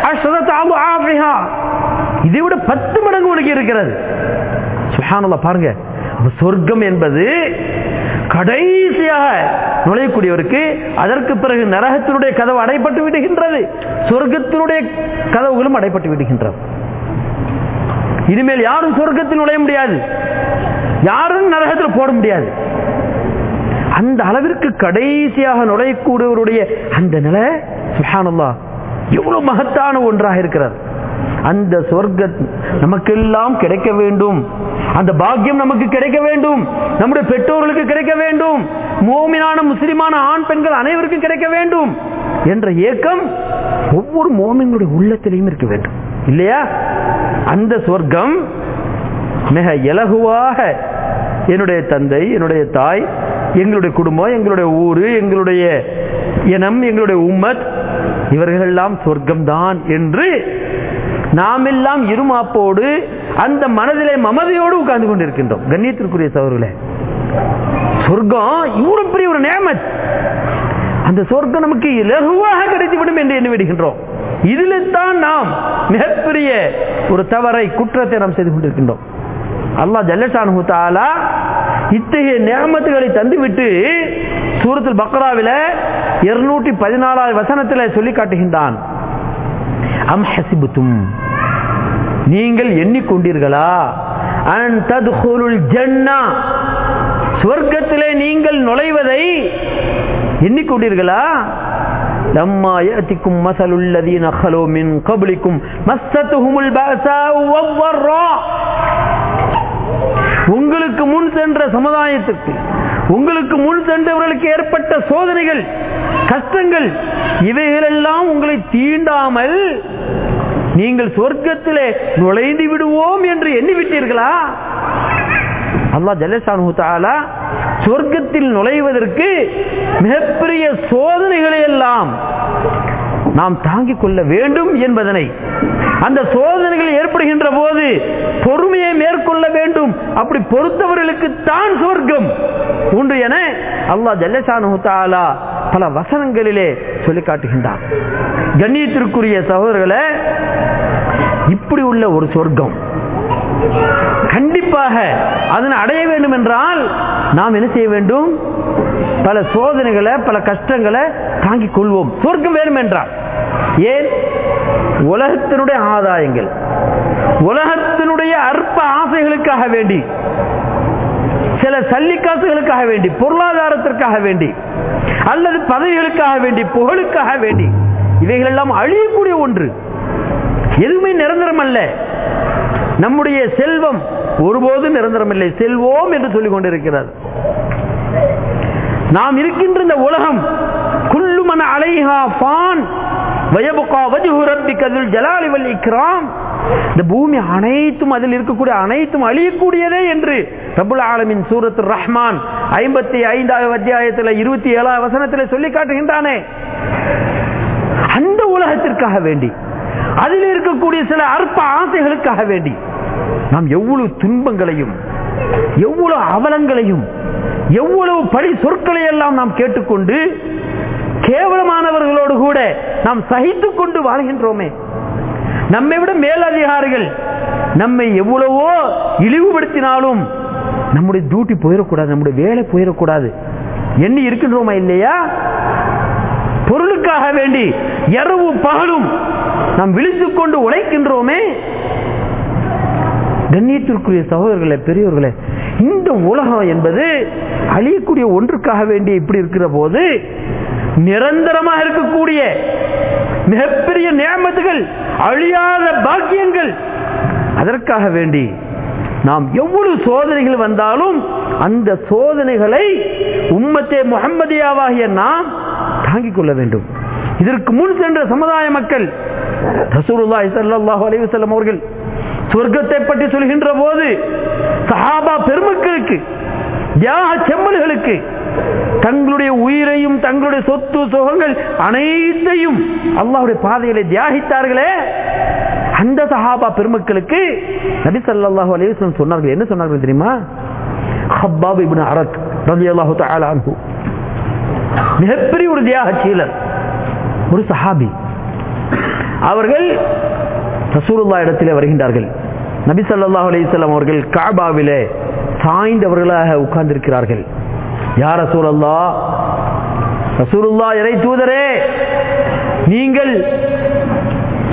இதை விட பத்து மடங்கு உனக்கு இருக்கிறது சுஹானல்லா பாருங்க சொர்க்கம் என்பது கடைசியாக நுழையக்கூடியவருக்கு அதற்கு பிறகு நரகத்தினுடைய கதவு அடைப்பட்டு விடுகின்றது சொர்க்கத்தினுடைய கதவுகளும் அடைப்பட்டு விடுகின்றது இனிமேல் யாரும் சொர்க்கத்தில் நுழைய முடியாது யாரும் நரகத்தில் போட முடியாது அந்த அளவிற்கு கடைசியாக நுழையக்கூடியவருடைய அந்த நிலை சுஹானல்லா எவ்வளவு மகத்தான ஒன்றாக இருக்கிறது அந்த சொர்க்க நமக்கெல்லாம் கிடைக்க வேண்டும் அந்த பாக்கியம் நமக்கு கிடைக்க வேண்டும் நம்முடைய பெற்றோர்களுக்கு கிடைக்க வேண்டும் மோமினான முஸ்லிமான ஆண் பெண்கள் அனைவருக்கும் கிடைக்க வேண்டும் என்ற ஏக்கம் ஒவ்வொரு மோமின்களுடைய உள்ளத்திலையும் இருக்க வேண்டும் இல்லையா அந்த சொர்க்கம் மிக இலகுவாக என்னுடைய தந்தை என்னுடைய தாய் எங்களுடைய குடும்பம் எங்களுடைய ஊரு எங்களுடைய இனம் எங்களுடைய உம்மத் இவர்கள் எல்லாம் சொர்க்கம்தான் என்று நாம் எல்லாம் இருமாப்போடு அந்த மனதிலே மமதையோடு உட்கார்ந்து கொண்டிருக்கின்றோம் கண்ணியத்திற்குரிய சவர்களே சொர்க்கம் இவ்வளவு பெரிய ஒரு நேமத் அந்த சொர்க்கம் நமக்கு இலகுவாக கிடைத்துவிடும் என்று எண்ணி விடுகின்றோம் இதில் தான் நாம் மிகப்பெரிய ஒரு தவறை குற்றத்தை நாம் செய்து கொண்டிருக்கின்றோம் அல்லாஹ் ஜல்லஷானு தாலா இத்தகைய நியமத்துகளை தந்துவிட்டு சூரத்தில் பக்ராவில இருநூற்றி பதினாலாவது வசனத்தில் சொல்லி காட்டுகின்றான் அம் ஹசிபுத்தும் நீங்கள் எண்ணிக்கொண்டீர்களா அன் ததுகுலுல் ஜன்னா சொர்க்கத்திலே நீங்கள் நுழைவதை எண்ணிக்கொண்டீர்களா لما يأتكم مثل الذين خلوا من قبلكم مستهم البأساء والضراء உங்களுக்கு முன் சென்ற சமுதாயத்துக்கு உங்களுக்கு முன் சென்றவர்களுக்கு ஏற்பட்ட சோதனைகள் கஷ்டங்கள் இவைகளெல்லாம் உங்களை தீண்டாமல் நீங்கள் சொர்க்கத்திலே நுழைந்து விடுவோம் என்று எண்ணிவிட்டீர்களா அல்லா ஜல்லசானு தாலா சொர்க்கத்தில் நுழைவதற்கு மிகப்பெரிய சோதனைகளை எல்லாம் நாம் தாங்கிக் கொள்ள வேண்டும் என்பதனை அந்த சோதனைகள் ஏற்படுகின்ற போது பொறுமையை மேற்கொள்ள வேண்டும் அப்படி பொறுத்தவர்களுக்கு தான் சொர்க்கம் உண்டு என அல்லா ஜல்லசானு தாலா பல வசனங்களிலே சொல்லி காட்டுகின்றான் கண்ணியத்திற்குரிய சகோதரர்களை இப்படி உள்ள ஒரு சொர்க்கம் கண்டிப்பாக அதனை அடைய வேண்டும் என்றால் நாம் என்ன செய்ய வேண்டும் பல சோதனைகளை பல கஷ்டங்களை தாங்கிக் கொள்வோம் சொர்க்கம் வேணும் என்றால் ஏன் உலகத்தினுடைய ஆதாயங்கள் உலகத்தினுடைய அற்ப ஆசைகளுக்காக வேண்டி சில சல்லிக்காசுகளுக்காக வேண்டி பொருளாதாரத்திற்காக வேண்டி அல்லது பதவிகளுக்காக வேண்டி புகழுக்காக வேண்டி இவைகள் எல்லாம் அழியக்கூடிய ஒன்று எதுவுமே நிரந்தரம் அல்ல நம்முடைய செல்வம் ஒருபோதும் நிரந்தரம் இல்லை செல்வோம் என்று சொல்லிக் கொண்டிருக்கிறார் நாம் இருக்கின்ற இந்த உலகம் குல்லுமன அலைஹா பான் வயபுகா வஜ்ஹு ரப்பிக துல் ஜலாலி வல் இக்ராம் இந்த பூமி அனைத்தும் அதில் இருக்கக்கூடிய அனைத்தும் அழியக்கூடியதே என்று ரபுல் ஆலமின் சூரத்து ரஹ்மான் ஐம்பத்தி ஐந்தாவது அத்தியாயத்தில் இருபத்தி ஏழாவது வசனத்தில் சொல்லி காட்டுகின்றானே அந்த உலகத்திற்காக வேண்டி அதில் இருக்கக்கூடிய சில அற்ப ஆசைகளுக்காக வேண்டி நாம் எவ்வளவு துன்பங்களையும் எவ்வளவு அவலங்களையும் எவ்வளவு பழி சொற்களை எல்லாம் நாம் கேட்டுக்கொண்டு கேவலமானவர்களோடு கூட நாம் சகித்துக் கொண்டு வாழ்கின்றோமே நம்மை விட மேலதிகாரிகள் நம்மை எவ்வளவோ இழிவுபடுத்தினாலும் நம்முடைய டியூட்டி போயிடக்கூடாது நம்முடைய வேலை போயிடக்கூடாது எண்ணி இருக்கின்றோமா இல்லையா பொருளுக்காக வேண்டி இரவு பகலும் நாம் விழித்துக் கொண்டு உழைக்கின்றோமே கண்ணியத்திற்குரிய சகோதரர்களே பெரியவர்களே இந்த உலகம் என்பது அழியக்கூடிய ஒன்றுக்காக வேண்டி இப்படி இருக்கிற போது நிரந்தரமாக இருக்கக்கூடிய மிகப்பெரிய நியமத்துகள் அழியாத பாக்கியங்கள் அதற்காக வேண்டி நாம் எவ்வளவு சோதனைகள் வந்தாலும் அந்த சோதனைகளை உம்மத்தே முகம்மதியாவாகிய நாம் தாங்கிக் கொள்ள வேண்டும் இதற்கு முன் சென்ற சமுதாய மக்கள் ரசூலுல்லாஹி ஸல்லல்லாஹு அலைஹி வஸல்லம் அவர்கள் சொர்க்கத்தை பற்றி சொல்கின்ற போது சஹாபா பெருமக்களுக்கு தியாக செம்மல்களுக்கு தங்களுடைய உயிரையும் தங்களுடைய சொத்து சுகங்கள் அனைத்தையும் அல்லாஹ்வுடைய பாதையிலே தியாகித்தார்களே அந்த சஹாபா பெருமக்களுக்கு நபி ஸல்லல்லாஹு அலைஹி வஸல்லம் சொன்னார்கள் என்ன சொன்னார்கள் தெரியுமா ஹப்பாப் இப்னு அரத் ரலியல்லாஹு தஆலா அன்ஹு மிகப்பெரிய ஒரு தியாகச்சீலர் ஒரு சஹாபி அவர்கள் ரசூலுல்லா இடத்திலே வருகின்றார்கள் நபி ஸல்லல்லாஹு அலைஹி வஸல்லம் அவர்கள் காபாவிலே சாய்ந்தவர்களாக உட்கார்ந்திருக்கிறார்கள் யார் ரசூலல்லா ரசூலுல்லா இறை தூதரே நீங்கள்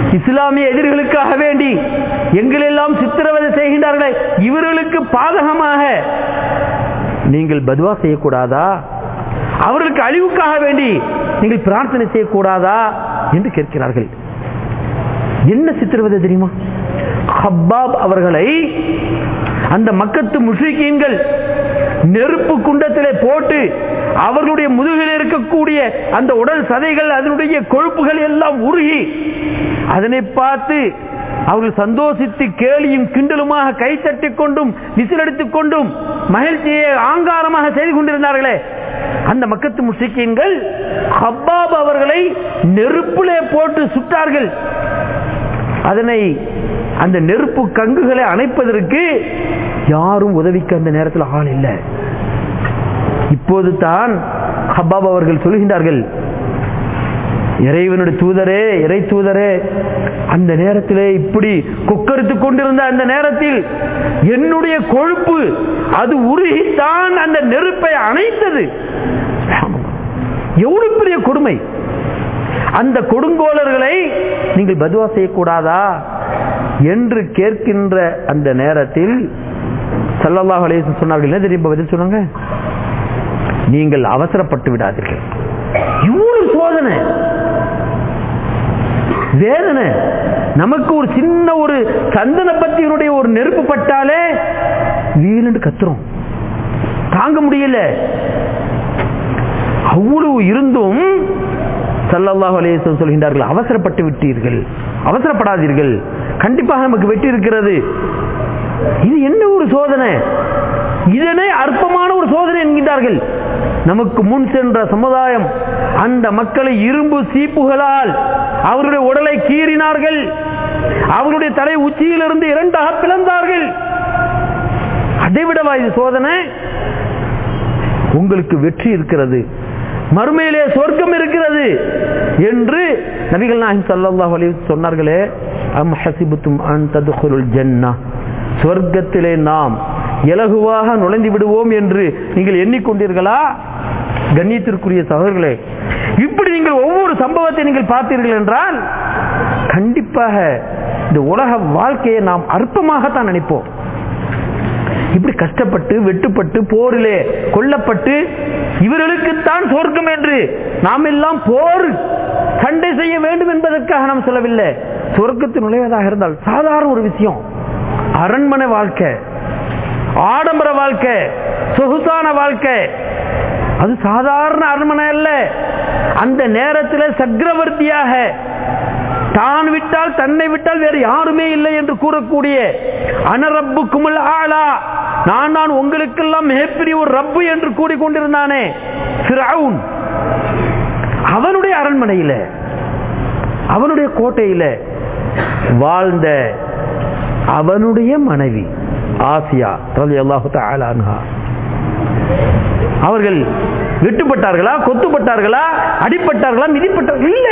இஸ்லாமிய எதிரிகளுக்காக வேண்டி எங்களெல்லாம் சித்திரவதை செய்கின்றார்களே இவர்களுக்கு பாதகமாக நீங்கள் பதுவா செய்யக்கூடாதா அவர்களுக்கு அழிவுக்காக வேண்டி நீங்கள் பிரார்த்தனை செய்யக்கூடாதா என்று கேட்கிறார்கள் என்ன சித்திரவதை தெரியுமா ஹப்பாப் அவர்களை அந்த மக்கத்து முஸ்லிக்கீன்கள் நெருப்பு குண்டத்திலே போட்டு அவர்களுடைய முதுகில் இருக்கக்கூடிய அந்த உடல் சதைகள் அதனுடைய கொழுப்புகள் எல்லாம் உருகி அதனை பார்த்து அவர்கள் சந்தோஷித்து கேலியும் கிண்டலுமாக கை தட்டிக் கொண்டும் விசிலடித்துக் கொண்டும் மகிழ்ச்சியை ஆங்காரமாக செய்து கொண்டிருந்தார்களே அந்த மக்கத்து முஸ்லிக்கீன்கள் ஹப்பாப் அவர்களை நெருப்பிலே போட்டு சுட்டார்கள் அதனை அந்த நெருப்பு கங்குகளை அணைப்பதற்கு யாரும் உதவிக்கு அந்த நேரத்தில் ஆள் இல்லை இப்போது தான் ஹப்பாப் அவர்கள் சொல்கின்றார்கள் இறைவனுடைய தூதரே இறை தூதரே அந்த நேரத்திலே இப்படி கொக்கரித்துக் கொண்டிருந்த அந்த நேரத்தில் என்னுடைய கொழுப்பு அது உருகித்தான் அந்த நெருப்பை அணைத்தது எவ்வளவு பெரிய கொடுமை அந்த கொடுங்கோலர்களை நீங்கள் பதுவா செய்யக்கூடாதா என்று கேட்கின்ற அந்த நேரத்தில் சல்லல்லாஹ் அலைஹி சொன்னார்கள் என்ன தெரியும் பதில் சொன்னாங்க நீங்கள் அவசரப்பட்டு விடாதீர்கள் இவ்வளவு சோதனை வேதனை நமக்கு ஒரு சின்ன ஒரு சந்தன பத்தியினுடைய ஒரு நெருப்பு பட்டாலே வீலுண்டு கத்துறோம் தாங்க முடியல அவ்வளவு இருந்தும் சல்லல்லாஹு அலைஹி சொல்கின்றார்கள் அவசரப்பட்டு விட்டீர்கள் அவசரப்படாதீர்கள் கண்டிப்பாக நமக்கு வெற்றி இருக்கிறது இது என்ன ஒரு சோதனை இதனை அற்பமான ஒரு சோதனை என்கின்றார்கள் நமக்கு முன் சென்ற சமுதாயம் அந்த மக்களை இரும்பு சீப்புகளால் அவருடைய உடலை கீறினார்கள் அவருடைய தலை உச்சியிலிருந்து இரண்டாக பிளந்தார்கள் அதைவிடவா இது சோதனை உங்களுக்கு வெற்றி இருக்கிறது மறுமையிலே சொர்க்கம் இருக்கிறது என்று நபிகள் நாயகம் ஸல்லல்லாஹு அலைஹி சொன்னார்களே அம் ஹசிபுத்தும் அன் ததுகுலுல் ஜன்னா சொர்க்கத்திலே நாம் இலகுவாக நுழைந்து விடுவோம் என்று நீங்கள் எண்ணிக்கொண்டீர்களா கண்ணியத்திற்குரிய சகோதரர்களே இப்படி நீங்கள் ஒவ்வொரு சம்பவத்தை நீங்கள் பார்த்தீர்கள் என்றால் கண்டிப்பாக இந்த உலக வாழ்க்கையை நாம் அற்பமாகத்தான் நினைப்போம் இப்படி கஷ்டப்பட்டு வெட்டுப்பட்டு போரிலே கொல்லப்பட்டு இவர்களுக்குத்தான் சொர்க்கம் என்று நாம் எல்லாம் போர் சண்டை செய்ய வேண்டும் என்பதற்காக நாம் சொல்லவில்லை சொர்க்கத்தில் நுழைவதாக இருந்தால் சாதாரண ஒரு விஷயம் அரண்மனை வாழ்க்கை ஆடம்பர வாழ்க்கை சொகுசான வாழ்க்கை அது சாதாரண அரண்மனை அல்ல அந்த நேரத்தில் சக்கரவர்த்தியாக தான் விட்டால் தன்னை விட்டால் வேறு யாருமே இல்லை என்று கூறக்கூடிய அனரப்பு குமல் ஆளா நான் நான் உங்களுக்கெல்லாம் மிகப்பெரிய ஒரு ரப்பு என்று கூறிக்கொண்டிருந்தானே ஃபிரவுன் அவனுடைய அரண்மனையில அவனுடைய கோட்டையில வாழ்ந்த அவனுடைய மனைவி ஆசியா ரலி அல்லாஹு தாலான்ஹா அவர்கள் வெட்டுப்பட்டார்களா கொத்துப்பட்டார்களா அடிப்பட்டார்களா மிதிப்பட்டார்கள் இல்ல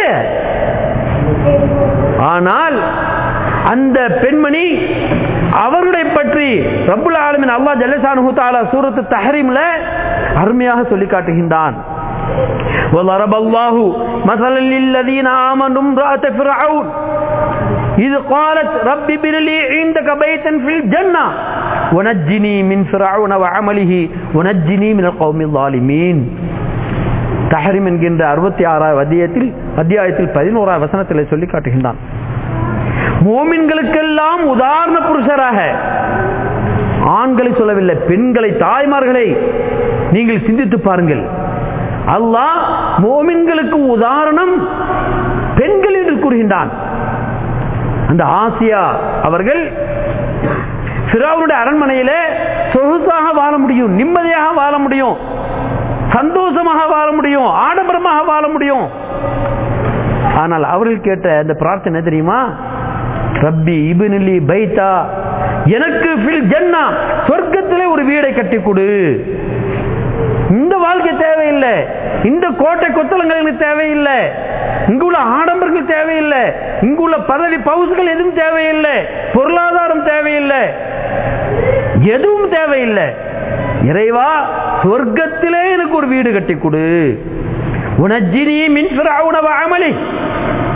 ஆனால் அந்த பெண்மணி அவருடைய பற்றி ரப்புல் ஆலமின் அல்லாஹ் ஜல்லசானு தாலா சூரத்து தஹரீம்ல அருமையாக சொல்லி காட்டுகின்றான் وضرب الله مثلا للذين آمنوا امرأة فرعون إذ قالت رب ابن لي عندك بيتا في الجنة ونجني من فرعون وعمله ونجني من القوم الظالمين தஹரிம் என்கின்ற அறுபத்தி ஆறாவது அத்தியாயத்தில் அத்தியாயத்தில் பதினோராவது வசனத்தில் சொல்லி காட்டுகின்றான் மோமின்களுக்கெல்லாம் உதாரண புருஷராக ஆண்களை சொல்லவில்லை பெண்களை தாய்மார்களை நீங்கள் சிந்தித்து பாருங்கள் அல்லாஹ் மோமின்களுக்கு உதாரணம் பெண்கள் என்று கூறுகின்றான் அந்த ஆசியா அவர்கள் சிறாவுடைய அரண்மனையில சொகுசாக வாழ முடியும் நிம்மதியாக வாழ முடியும் சந்தோஷமாக வாழ முடியும் ஆடம்பரமாக வாழ முடியும் ஆனால் அவர்கள் கேட்ட அந்த பிரார்த்தனை தெரியுமா ரப்பி இபுனிலி பைத்தா எனக்கு ஃபில் ஜன்னா சொர்க்கத்திலே ஒரு வீடை கட்டி கொடு இந்த வாழ்க்கை தேவையில்லை இந்த கோட்டை கொத்தலங்கள் எனக்கு தேவையில்லை இங்குள்ள ஆடம்பரங்கள் தேவையில்லை இங்குள்ள பதவி பவுசுகள் எதுவும் தேவையில்லை பொருளாதாரம் தேவையில்லை எதுவும் தேவையில்லை இறைவா சொர்க்கத்திலே எனக்கு ஒரு வீடு கட்டி கொடு உனஜினி மின் அமலி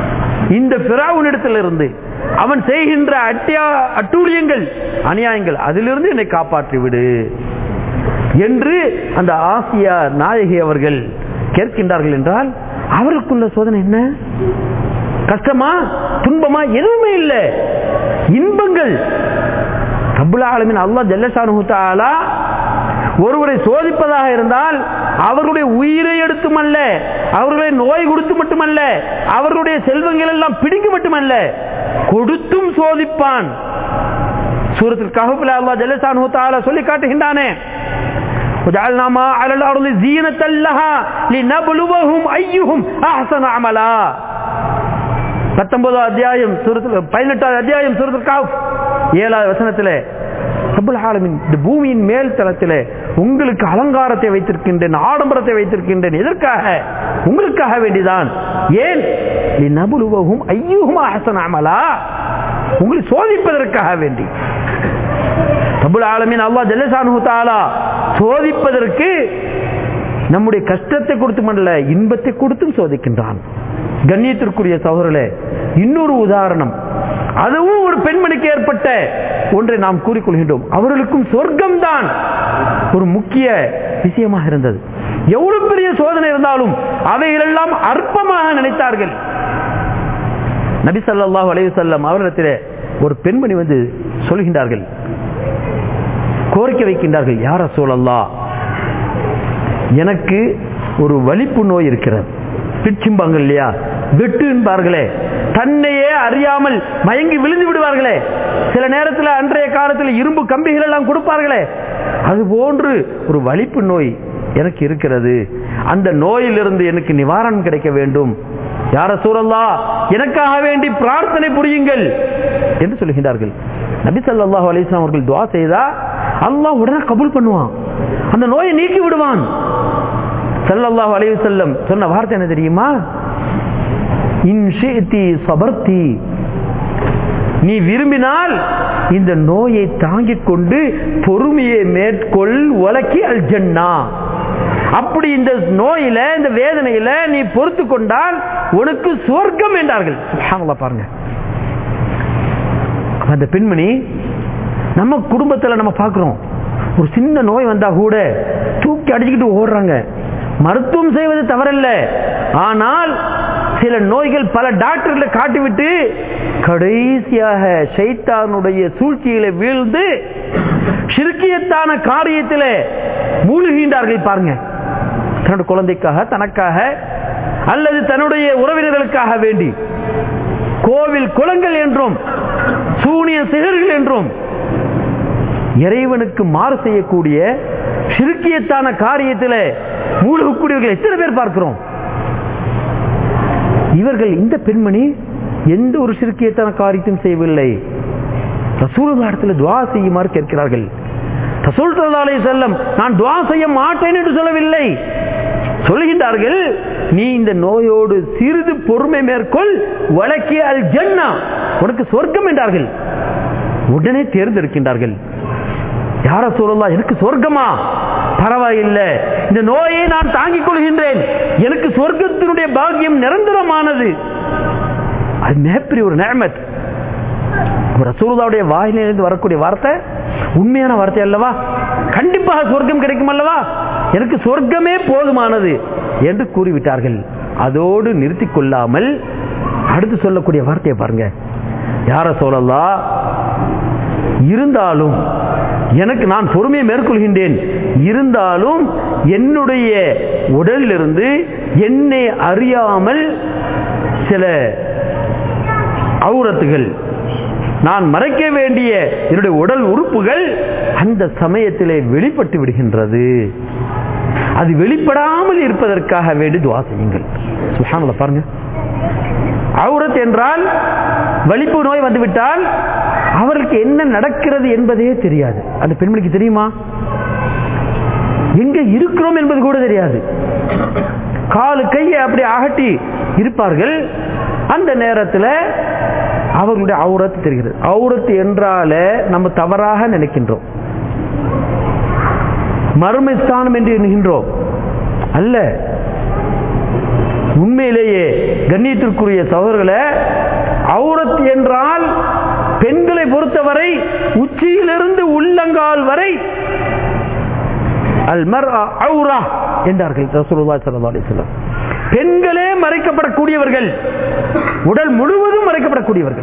இந்த பிராவுனிடத்திலிருந்து அவன் செய்கின்ற அட்டியா அட்டூழியங்கள் அநியாயங்கள் அதிலிருந்து என்னை காப்பாற்றி விடு என்று அந்த ஆசியா நாயகி அவர்கள் கேட்கின்றார்கள் என்றால் அவருக்குள்ள சோதனை என்ன கஷ்டமா துன்பமா எதுவுமே இல்லை இன்பங்கள் ரப்புல் ஆலமின் அல்லாஹ் ஜல்லஷானு தஆலா ஒருவரை சோதிப்பதாக இருந்தால் அவர்களுடைய உயிரை எடுத்துமல்ல அவர்களுடைய நோய் கொடுத்து மட்டுமல்ல அவர்களுடைய செல்வங்கள் எல்லாம் பிடிக்கு மட்டுமல்ல கொடுத்தும் சோதிப்பான் சூரத்தில் கஹஃபில் அல்லாஹ் ஜல்லஷானு தஆலா சொல்லி காட்டுகின்றானே وجعلنا ما على الأرض زينة لها لنبلوهم أيهم أحسن عملا பத்தொன்பதாம் அத்தியாயம் சூரத்தில் பதினெட்டாவது அத்தியாயம் சூரத்தில் காஃப் ஏழாவது வசனத்தில் ரப்புல் ஆலமின் இந்த பூமியின் மேல் தளத்தில் உங்களுக்கு அலங்காரத்தை வைத்திருக்கின்றேன் ஆடம்பரத்தை வைத்திருக்கின்றேன் எதற்காக உங்களுக்காக வேண்டிதான் ஏன் நபுலுவகும் ஐயூகும் அஹசன் அமலா உங்களை சோதிப்பதற்காக வேண்டி ரப்புல் ஆலமின் அல்லாஹ் ஜல்லஷானு தஆலா சோதிப்பதற்கு நம்முடைய கஷ்டத்தை கொடுத்து மண்டல இன்பத்தை கொடுத்தும் சோதிக்கின்றான் கண்ணியத்திற்குரிய சகோதரர்களே இன்னொரு உதாரணம் அதுவும் ஒரு பெண்மணிக்கு ஏற்பட்ட ஒன்றை நாம் கூறிக்கொள்கின்றோம் அவர்களுக்கும் சொர்க்கம் தான் ஒரு முக்கிய விஷயமாக இருந்தது எவ்வளவு பெரிய சோதனை இருந்தாலும் அவைகளெல்லாம் அற்பமாக நினைத்தார்கள் நபி ஸல்லல்லாஹு அலைஹி வஸல்லம் அவர்களிடத்திலே ஒரு பெண்மணி வந்து சொல்கின்றார்கள் கோரிக்கை வைக்கின்றார்கள் யார சூழல்லா எனக்கு ஒரு வலிப்பு நோய் இருக்கிறது பிச்சிம்பாங்க இல்லையா வெட்டு என்பார்களே தன்னையே அறியாமல் மயங்கி விழுந்து விடுவார்களே சில நேரத்தில் அன்றைய காலத்தில் இரும்பு கம்பிகள் எல்லாம் கொடுப்பார்களே அது போன்று ஒரு வலிப்பு நோய் எனக்கு இருக்கிறது அந்த நோயிலிருந்து எனக்கு நிவாரணம் கிடைக்க வேண்டும் யார சூழல்லா எனக்காக வேண்டி பிரார்த்தனை புரியுங்கள் என்று சொல்லுகின்றார்கள் நபி ஸல்லல்லாஹு அலைஹி வஸல்லம் அவர்கள் துஆ செய்தா அல்லாஹ் உடனே கபூல் பண்ணுவான் அந்த நோயை நீக்கி விடுவான் ஸல்லல்லாஹு அலைஹி வஸல்லம் சொன்ன வார்த்தை என்ன தெரியுமா இன் ஷி'தி சபர்தி நீ விரும்பினால் இந்த நோயை தாங்கிக் கொண்டு பொறுமையை மேற்கொள் உலக்கி அல் ஜன்னா அப்படி இந்த நோயில இந்த வேதனையில நீ பொறுத்து கொண்டால் உனக்கு சொர்க்கம் என்றார்கள் சுப்ஹானல்லாஹ் பாருங்க அந்த பெண்மணி நம்ம குடும்பத்துல நம்ம பார்க்கிறோம் ஒரு சின்ன நோய் வந்தா கூட தூக்கி அடிச்சுக்கிட்டு ஓடுறாங்க மருத்துவம் செய்வது தவறல்ல ஆனால் சில நோய்கள் பல டாக்டர்களை காட்டிவிட்டு கடைசியாக ஷைத்தானுடைய சூழ்ச்சியில வீழ்ந்து சிறுக்கியத்தான காரியத்தில் மூழ்கின்றார்கள் பாருங்க தன்னுடைய குழந்தைக்காக தனக்காக அல்லது தன்னுடைய உறவினர்களுக்காக வேண்டி கோவில் குளங்கள் என்றும் சூனிய சிகர்கள் என்றும் இறைவனுக்கு மாறு செய்யக்கூடிய சிறுக்கியத்தான காரியத்தில் மூழ்கக்கூடியவர்கள் எத்தனை பேர் பார்க்கிறோம் இவர்கள் இந்த பெண்மணி எந்த ஒரு சிறுக்கியத்தான காரியத்தையும் செய்யவில்லை ரசூலுல்லாஹிடத்தில் துவா செய்யுமாறு கேட்கிறார்கள் ரசூல் ஸல்லல்லாஹு அலைஹி வஸல்லம் நான் துவா செய்ய மாட்டேன் என்று சொல்லவில்லை சொல்கின்றார்கள் நீ இந்த நோயோடு சிறிது பொறுமை மேற்கொள் வழக்கிய அல் ஜன்னா உனக்கு சொர்க்கம் என்றார்கள் உடனே தேர்ந்தெடுக்கின்றார்கள் யார சொல்லலாம் எனக்கு சொர்க்கமா பரவாயில்லை இந்த நோயை நான் தாங்கிக் கொள்கின்றேன் எனக்கு சொர்க்கத்தினுடைய பாக்கியம் நிரந்தரமானது அது மிகப்பெரிய ஒரு நேமத் ரசூலுல்லாவுடைய வாயிலிருந்து வரக்கூடிய வார்த்தை உண்மையான வார்த்தை அல்லவா கண்டிப்பாக சொர்க்கம் கிடைக்கும் அல்லவா எனக்கு சொர்க்கமே போதுமானது என்று கூறிவிட்டார்கள் அதோடு நிறுத்திக் கொள்ளாமல் அடுத்து சொல்லக்கூடிய வார்த்தையை பாருங்க யார சொல்லலாம் இருந்தாலும் எனக்கு நான் பொறுமையை மேற்கொள்கின்றேன் இருந்தாலும் என்னுடைய உடலிலிருந்து என்னை அறியாமல் சில அவுரத்துகள் நான் மறைக்க வேண்டிய என்னுடைய உடல் உறுப்புகள் அந்த சமயத்திலே வெளிப்பட்டு விடுகின்றது அது வெளிப்படாமல் இருப்பதற்காக வேண்டி துவா செய்யுங்கள் சுஹானல்ல பாருங்க அவுரத் என்றால் வலிப்பு நோய் வந்துவிட்டால் அவருக்கு என்ன நடக்கிறது என்பதே தெரியாது அந்த பெண்மணிக்கு தெரியுமா எங்க இருக்கிறோம் என்பது கூட தெரியாது காலு கையை அப்படி அகட்டி இருப்பார்கள் அந்த நேரத்தில் அவர்களுடைய அவுரத்து தெரிகிறது அவுரத்து என்றாலே நம்ம தவறாக நினைக்கின்றோம் மறுமை ஸ்தானம் என்று எண்ணுகின்றோம் அல்ல உண்மையிலேயே கண்ணியத்திற்குரிய சகோதரர்களே அவுரத் என்றால் பெண்களை பொறுத்தவரை உச்சியிலிருந்து உள்ளங்கால் வரை அல் மர் அவுரா என்றார்கள் ரசூலுல்லாஹி ஸல்லல்லாஹு அலைஹி வஸல்லம் பெண்களே மறைக்கப்படக்கூடியவர்கள் உடல் முழுவதும் மறைக்கப்படக்கூடியவர்கள்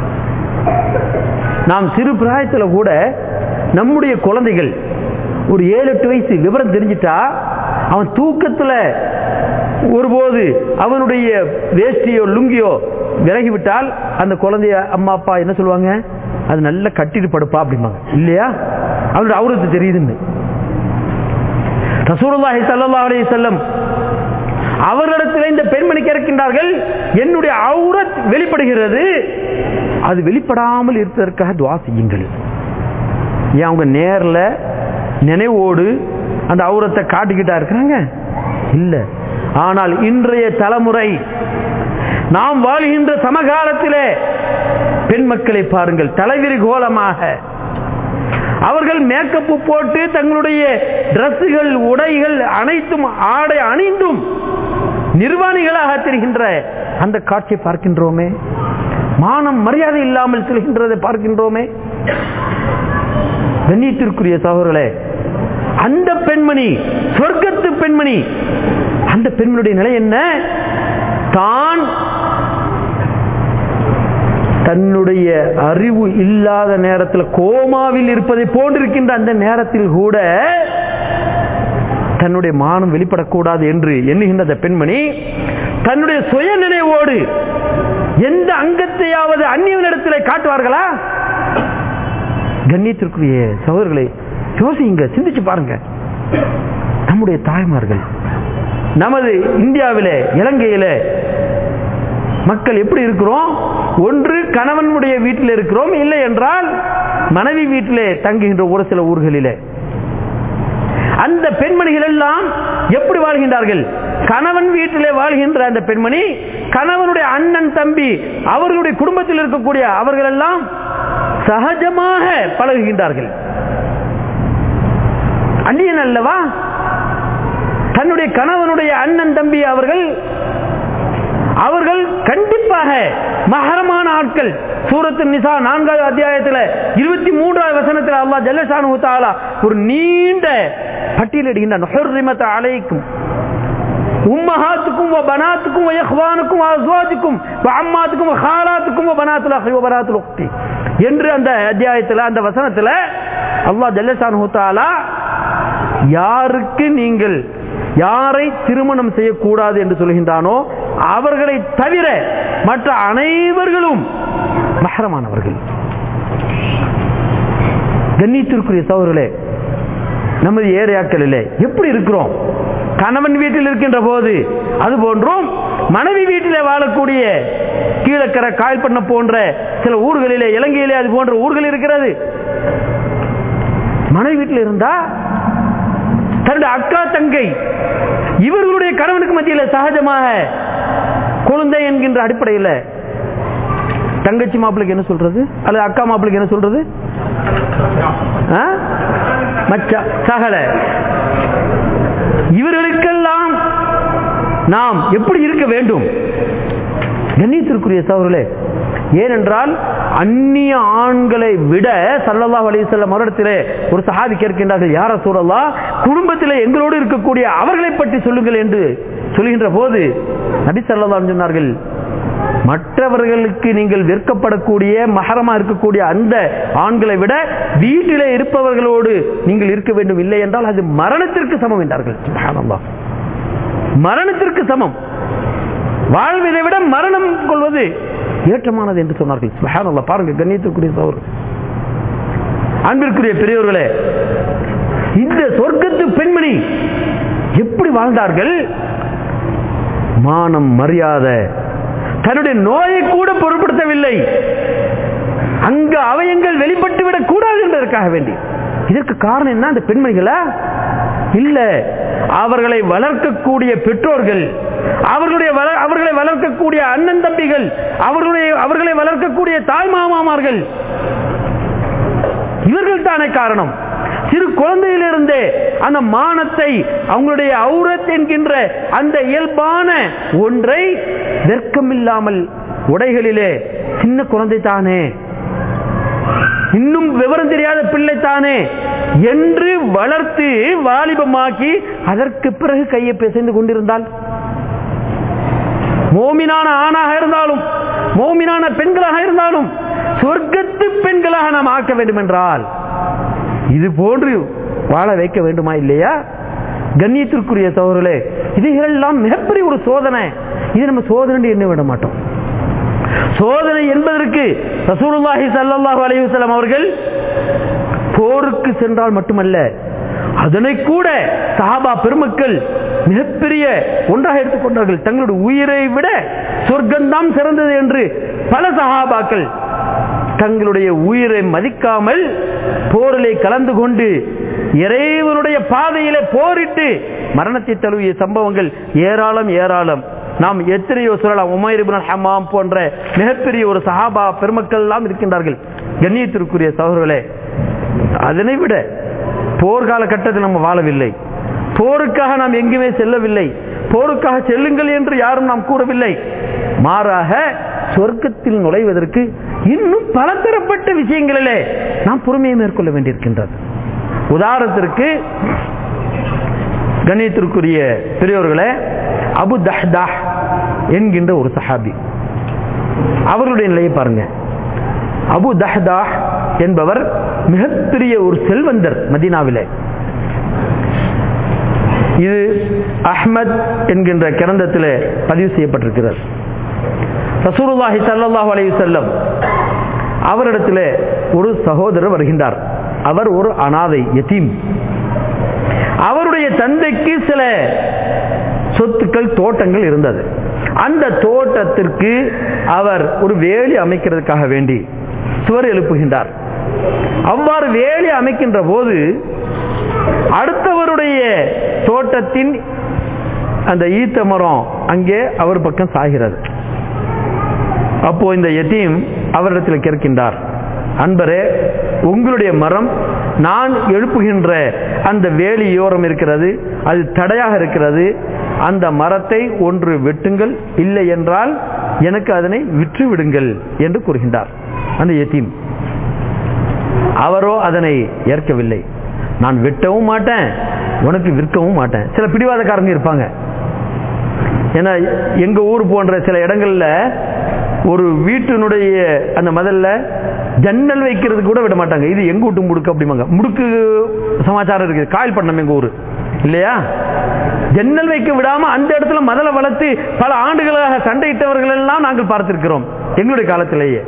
நாம் சிறு பிராயத்தில் கூட நம்முடைய குழந்தைகள் ஒரு ஏழு எட்டு வயசு விவரம் தெரிஞ்சிட்டா அவன் தூக்கத்தில் ஒருபோது அவனுடைய வேஷ்டியோ லுங்கியோ விலகிவிட்டால் அந்த குழந்தைய அம்மா அப்பா என்ன சொல்லுவாங்க அது நல்ல கட்டிட்டு படுப்பா அப்படிம்பாங்க இல்லையா அவனுடைய அவருக்கு தெரியுதுன்னு ரசூலுல்லாஹி ஸல்லல்லாஹு அலைஹி வஸல்லம் அவர்களிடத்தில் இந்த பெண்மணி கேட்கின்றார்கள் என்னுடைய அவுரத் வெளிப்படுகிறது அது வெளிப்படாமல் இருப்பதற்காக துவா செய்யுங்கள் ஏன் அவங்க நேரில் நினைவோடு அந்த அவுரத்தை காட்டிக்கிட்டா இருக்கிறாங்க இல்ல ஆனால் இன்றைய தலைமுறை நாம் வாழ்கின்ற சமகாலத்திலே பெண் மக்களை பாருங்கள் தலைவிரி கோலமாக அவர்கள் மேக்கப் போட்டு தங்களுடைய டிரஸ்ஸுகள் உடைகள் அனைத்தும் ஆடை அணிந்தும் நிர்வாணிகளாக தெரிகின்ற அந்த காட்சியை பார்க்கின்றோமே மானம் மரியாதை இல்லாமல் செல்கின்றதை பார்க்கின்றோமே கண்ணியத்திற்குரிய சகோதரர்களே அந்த பெண்மணி சொர்க்கத்து பெண்மணி அந்த பெண்மணியுடைய நிலை என்ன தான் தன்னுடைய அறிவு இல்லாத நேரத்தில் கோமாவில் இருப்பதை போன்றிருக்கின்ற அந்த நேரத்தில் கூட தன்னுடைய மானம் வெளிப்படக்கூடாது என்று எண்ணுகின்ற அந்த பெண்மணி தன்னுடைய சுய நினைவோடு எந்த அங்கத்தையாவது அந்நியவனிடத்தில் காட்டுவார்களா கண்ணியத்திற்குரிய சகோதரர்களை யோசிங்க சிந்திச்சு பாருங்க நம்முடைய தாய்மார்கள் நமது இந்தியாவிலே இலங்கையிலே மக்கள் எப்படி இருக்கிறோம் ஒன்று கணவனுடைய வீட்டில் இருக்கிறோம் இல்லை என்றால் மனைவி வீட்டிலே தங்குகின்ற ஒரு சில ஊர்களிலே அந்த பெண்மணிகள் எல்லாம் எப்படி வாழ்கின்றார்கள் கணவன் வீட்டிலே வாழ்கின்ற அந்த பெண்மணி கணவனுடைய அண்ணன் தம்பி அவர்களுடைய குடும்பத்தில் இருக்கக்கூடிய அவர்கள் எல்லாம் சகஜமாக பழகுகின்றார்கள் அந்நியன் அல்லவா தன்னுடைய கணவனுடைய அண்ணன் தம்பி அவர்கள் அவர்கள் கண்டிப்பாக மகரமான ஆட்கள் சூரத்து நிசா நான்காவது அத்தியாயத்தில் இருபத்தி மூன்றாவது வசனத்தில் அல்லா ஜல்லசானு தாலா ஒரு நீண்ட பட்டியலிடுகின்ற அலைக்கும் உம்மஹாத்துக்கும் பனாத்துக்கும் இஹ்வானுக்கும் அஸ்வாஜுக்கும் அம்மாத்துக்கும் ஹாலாத்துக்கும் பனாத்துல பனாத்துல உக்தி என்று அந்த அத்தியாயத்தில் அந்த வசனத்தில் அல்லாஹ் ஜல்லசானு தாலா யாருக்கு நீங்கள் யாரை திருமணம் செய்யக்கூடாது என்று சொல்கின்றானோ அவர்களை தவிர மற்ற அனைவர்களும் மகரமானவர்கள் கண்ணியத்திற்குரிய சோழர்களே நமது ஏரியாக்களிலே எப்படி இருக்கிறோம் கணவன் வீட்டில் இருக்கின்ற போது அது போன்றும் மனைவி வீட்டிலே வாழக்கூடிய கீழக்கரை காயல் பண்ண போன்ற சில ஊர்களிலே இலங்கையிலே அது போன்ற ஊர்கள் இருக்கிறது மனைவி வீட்டில் இருந்தா தன்னுடைய அக்கா தங்கை இவர்களுடைய கணவனுக்கு மத்தியில் சகஜமாக குழந்தை என்கின்ற அடிப்படையில் தங்கச்சி மாப்பிளைக்கு என்ன சொல்றது அல்லது அக்கா மாப்பிளைக்கு என்ன சொல்றது மச்சா சகல இவர்களுக்கெல்லாம் நாம் எப்படி இருக்க வேண்டும் கண்ணியத்திற்குரிய சவர்களே ஏனென்றால் அந்நிய ஆண்களை விட சல்லல்லா அலிசல்லம் மறுடத்திலே ஒரு சஹாபி கேட்கின்றார்கள் யார சூழல்லா குடும்பத்திலே எங்களோடு இருக்கக்கூடிய அவர்களை பற்றி சொல்லுங்கள் என்று சொல்கின்ற போது நபி சல்லா சொன்னார்கள் மற்றவர்களுக்கு நீங்கள் விற்கப்படக்கூடிய மகரமா இருக்கக்கூடிய அந்த ஆண்களை விட வீட்டிலே இருப்பவர்களோடு நீங்கள் இருக்க வேண்டும் இல்லை என்றால் அது மரணத்திற்கு சமம் என்றார்கள் மரணத்திற்கு சமம் வாழ்வதை விட மரணம் கொள்வது ஏற்றமானது என்று சொன்னார்கள் பாருங்க கண்ணியத்திற்குரிய சோறு அன்பிற்குரிய பெரியவர்களே இந்த சொர்க்கத்து பெண்மணி எப்படி வாழ்ந்தார்கள் மானம் மரியாதை தன்னுடைய நோயை கூட பொருட்படுத்தவில்லை அங்க அவயங்கள் வெளிப்பட்டு விடக் கூடாது என்பதற்காக வேண்டி இதற்கு காரணம் என்ன அந்த பெண்மணிகளா இல்ல அவர்களை வளர்க்கக்கூடிய பெற்றோர்கள் அவர்களுடைய அவர்களை வளர்க்கக்கூடிய அண்ணன் தம்பிகள் அவர்களுடைய அவர்களை வளர்க்கக்கூடிய தாய் மாமாமார்கள் இவர்கள் தானே காரணம் சிறு குழந்தையிலிருந்தே அந்த மானத்தை அவங்களுடைய அவுரத் என்கின்ற அந்த இயல்பான ஒன்றை வெர்க்கமில்லாமல் உடைகளிலே சின்ன குழந்தை தானே இன்னும் விவரம் தெரியாத பிள்ளைத்தானே என்று வளர்த்து வாலிபமாக்கி அதற்கு பிறகு கையை பிசைந்து கொண்டிருந்தால் மோமினான ஆணாக இருந்தாலும் மோமினான பெண்களாக இருந்தாலும் சொர்க்கத்து பெண்களாக நாம் ஆக்க வேண்டும் என்றால் இது போன்று வாழ வைக்க வேண்டுமா இல்லையா கண்ணியத்திற்குரிய சோழர்களே இதுகளெல்லாம் மிகப்பெரிய ஒரு சோதனை இது நம்ம சோதனை என்ன விட மாட்டோம் சோதனை என்பதற்கு ரசூலுல்லாஹி ஸல்லல்லாஹு அலைஹி வஸல்லம் அவர்கள் போருக்கு சென்றால் மட்டுமல்ல அதனை கூட சஹாபா பெருமக்கள் மிகப்பெரிய ஒன்றாக எடுத்துக்கொண்டார்கள் தங்களுடைய உயிரை விட சொர்க்கம்தான் சிறந்தது என்று பல சஹாபாக்கள் தங்களுடைய உயிரை மதிக்காமல் போரிலே கலந்து கொண்டு இறைவனுடைய பாதையிலே போரிட்டு மரணத்தை தழுவிய சம்பவங்கள் ஏராளம் ஏராளம் நாம் எத்தனையோ சொல்லலாம் உமைர் இப்னு ஹம்மாம் போன்ற மிகப்பெரிய ஒரு சஹாபா பெருமக்கள் எல்லாம் இருக்கின்றார்கள் கண்ணியத்திற்குரிய சகோதரர்களே அதனை விட போர்க்கால கட்டத்தில் நம்ம வாழவில்லை போருக்காக நாம் எங்குமே செல்லவில்லை போருக்காக செல்லுங்கள் என்று யாரும் நாம் கூறவில்லை மாறாக சொர்க்கத்தில் நுழைவதற்கு இன்னும் பலதரப்பட்ட விஷயங்களிலே நாம் பொறுமையை மேற்கொள்ள வேண்டியிருக்கின்றது உதாரணத்திற்கு கண்ணியத்திற்குரிய பெரியோர்களே அபு தஹ்தாஹ் என்கின்ற ஒரு சஹாபி அவர்களுடைய நிலையை பாருங்க அபு தஹ்தாஹ் என்பவர் மிகப்பெரிய ஒரு செல்வந்தர் மதீனாவிலே இது அஹ்மத் என்கின்ற கிரந்தத்தில் பதிவு செய்யப்பட்டிருக்கிறது ரசூலுல்லாஹி ஸல்லல்லாஹு அலைஹி வஸல்லம் அவரிடத்தில் ஒரு சகோதரர் வருகின்றார் அவர் ஒரு அனாதை யதீம் அவருடைய தந்தைக்கு சில சொத்துக்கள் தோட்டங்கள் இருந்தது அந்த தோட்டத்திற்கு அவர் ஒரு வேலி அமைக்கிறதுக்காக வேண்டி சுவர் எழுப்புகின்றார் அவ்வாறு வேலி அமைக்கின்ற போது அடுத்தவருடைய தோட்டத்தின் அந்த ஈத்த மரம் அங்கே அவர் பக்கம் சாகிறது அப்போ இந்த யத்தீம் அவரிடத்தில் கேட்கின்றார் அன்பரே உங்களுடைய மரம் நான் எழுப்புகின்ற அந்த வேலியோரம் இருக்கிறது அது தடையாக இருக்கிறது அந்த மரத்தை ஒன்று வெட்டுங்கள் இல்லை என்றால் எனக்கு அதனை விற்று விடுங்கள் என்று கூறுகின்றார் அந்த எத்தீம் அவரோ அதனை ஏற்கவில்லை நான் வெட்டவும் மாட்டேன் உனக்கு விற்கவும் மாட்டேன் சில பிடிவாதக்காரங்க இருப்பாங்க ஏன்னா எங்க ஊர் போன்ற சில இடங்கள்ல ஒரு வீட்டினுடைய அந்த முதல்ல ஜன்னல் வைக்கிறது கூட விட மாட்டாங்க இது எங்க வீட்டு முடுக்கு அப்படிம்பாங்க முடுக்கு சமாச்சாரம் இருக்குது காயல் பண்ணம் எங்க ஊர் இல்லையா ஜன்னல் வைக்க விடாம அந்த இடத்துல முதல்ல வளர்த்து பல ஆண்டுகளாக சண்டையிட்டவர்கள் எல்லாம் நாங்கள் பார்த்திருக்கிறோம் எங்களுடைய காலத்திலேயே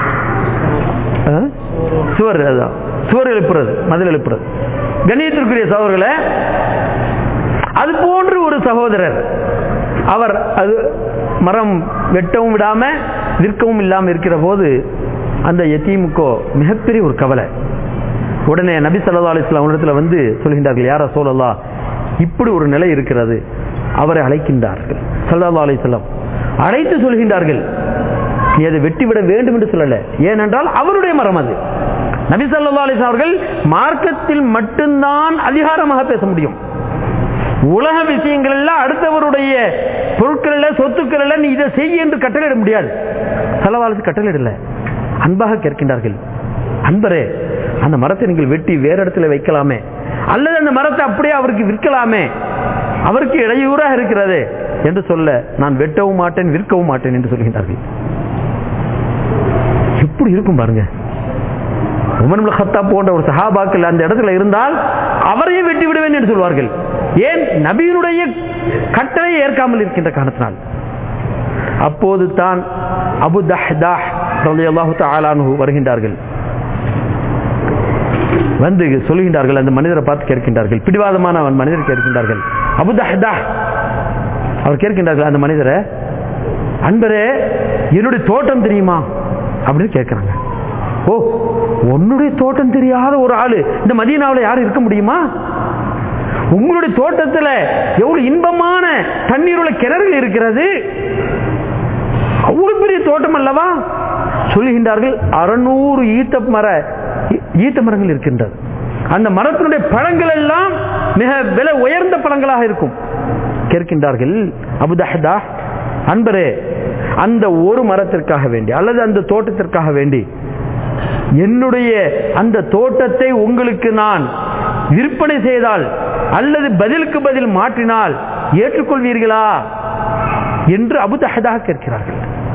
சுவர் அதான் சுவர் எழுப்புறது மதில் எழுப்புறது கணியத்திற்குரிய சகோதரர்களை அது போன்று ஒரு சகோதரர் அவர் அது மரம் வெட்டவும் விடாம விற்கவும் இல்லாம இருக்கிற போது அந்த எத்தீமுக்கோ மிகப்பெரிய ஒரு கவலை உடனே நபி சல்லா அலிஸ்லாம் இடத்துல வந்து சொல்கின்றார்கள் யார சோழல்லா இப்படி ஒரு நிலை இருக்கிறது அவரை அழைக்கின்றார்கள் சல்லா அலிஸ்லாம் அழைத்து சொல்கின்றார்கள் நீ அதை வெட்டிவிட வேண்டும் என்று சொல்லல ஏனென்றால் அவருடைய மரம் அது நபி சல்லா அலிஸ்லாம் அவர்கள் மார்க்கத்தில் மட்டும்தான் அதிகாரமாக பேச முடியும் உலக விஷயங்கள் எல்லாம் அடுத்தவருடைய பொருட்கள் சொத்துக்கள் நீ இதை செய்ய என்று கட்டளையிட முடியாது செலவாளத்து கட்டளையிடல அன்பாக கேட்கின்றார்கள் அன்பரே அந்த மரத்தை நீங்கள் வெட்டி வேற இடத்துல வைக்கலாமே அல்லது அந்த மரத்தை அப்படியே அவருக்கு விற்கலாமே அவருக்கு இடையூறாக இருக்கிறது என்று சொல்ல நான் வெட்டவும் மாட்டேன் விற்கவும் மாட்டேன் என்று சொல்கின்றார்கள் எப்படி இருக்கும் பாருங்க உமன் ஹத்தா போன்ற ஒரு சஹாபாக்கள் அந்த இடத்துல இருந்தால் அவரையே வெட்டி விடுவேன் என்று சொல்வார்கள் ஏன் நபியினுடைய கட்டளை ஏற்காமல் இருக்கின்ற காரணத்தினால் அப்போது தான் அபு தஹ்தாஹ் ரலியல்லாஹு தஆலாஹு வருகின்றார்கள் வந்து சொல்கின்றார்கள் அந்த மனிதரை பார்த்து கேட்கின்றார்கள் பிடிவாதமான அவன் மனிதர் கேட்கின்றார்கள் அபு தஹ்தாஹ் அவர் கேட்கின்றார்கள் அந்த மனிதரை அன்பரே என்னுடைய தோட்டம் தெரியுமா அப்படின்னு கேட்கிறாங்க ஓ உன்னுடைய தோட்டம் தெரியாத ஒரு ஆளு இந்த மதீனாவில் யாரும் இருக்க முடியுமா உங்களுடைய தோட்டத்தில் எவ்வளவு இன்பமான தண்ணீர் உள்ள கிணறுகள் இருக்கிறது அவ்வளவு பெரிய தோட்டம் அல்லவா சொல்லுகின்றார்கள் அறுநூறு ஈத்த மர ஈத்த மரங்கள் இருக்கின்றது அந்த மரத்தினுடைய பழங்கள் எல்லாம் மிக விலை உயர்ந்த பழங்களாக இருக்கும் கேட்கின்றார்கள் அபுதஹதா அன்பரே அந்த ஒரு மரத்திற்காக வேண்டி அல்லது அந்த தோட்டத்திற்காக வேண்டி என்னுடைய அந்த தோட்டத்தை உங்களுக்கு நான் விற்பனை செய்தால் அல்லது பதிலுக்கு பதில் மாற்றினால் ஏற்றுக்கொள்வீர்களா என்று அபுதஹதாக கேட்கிறார்கள்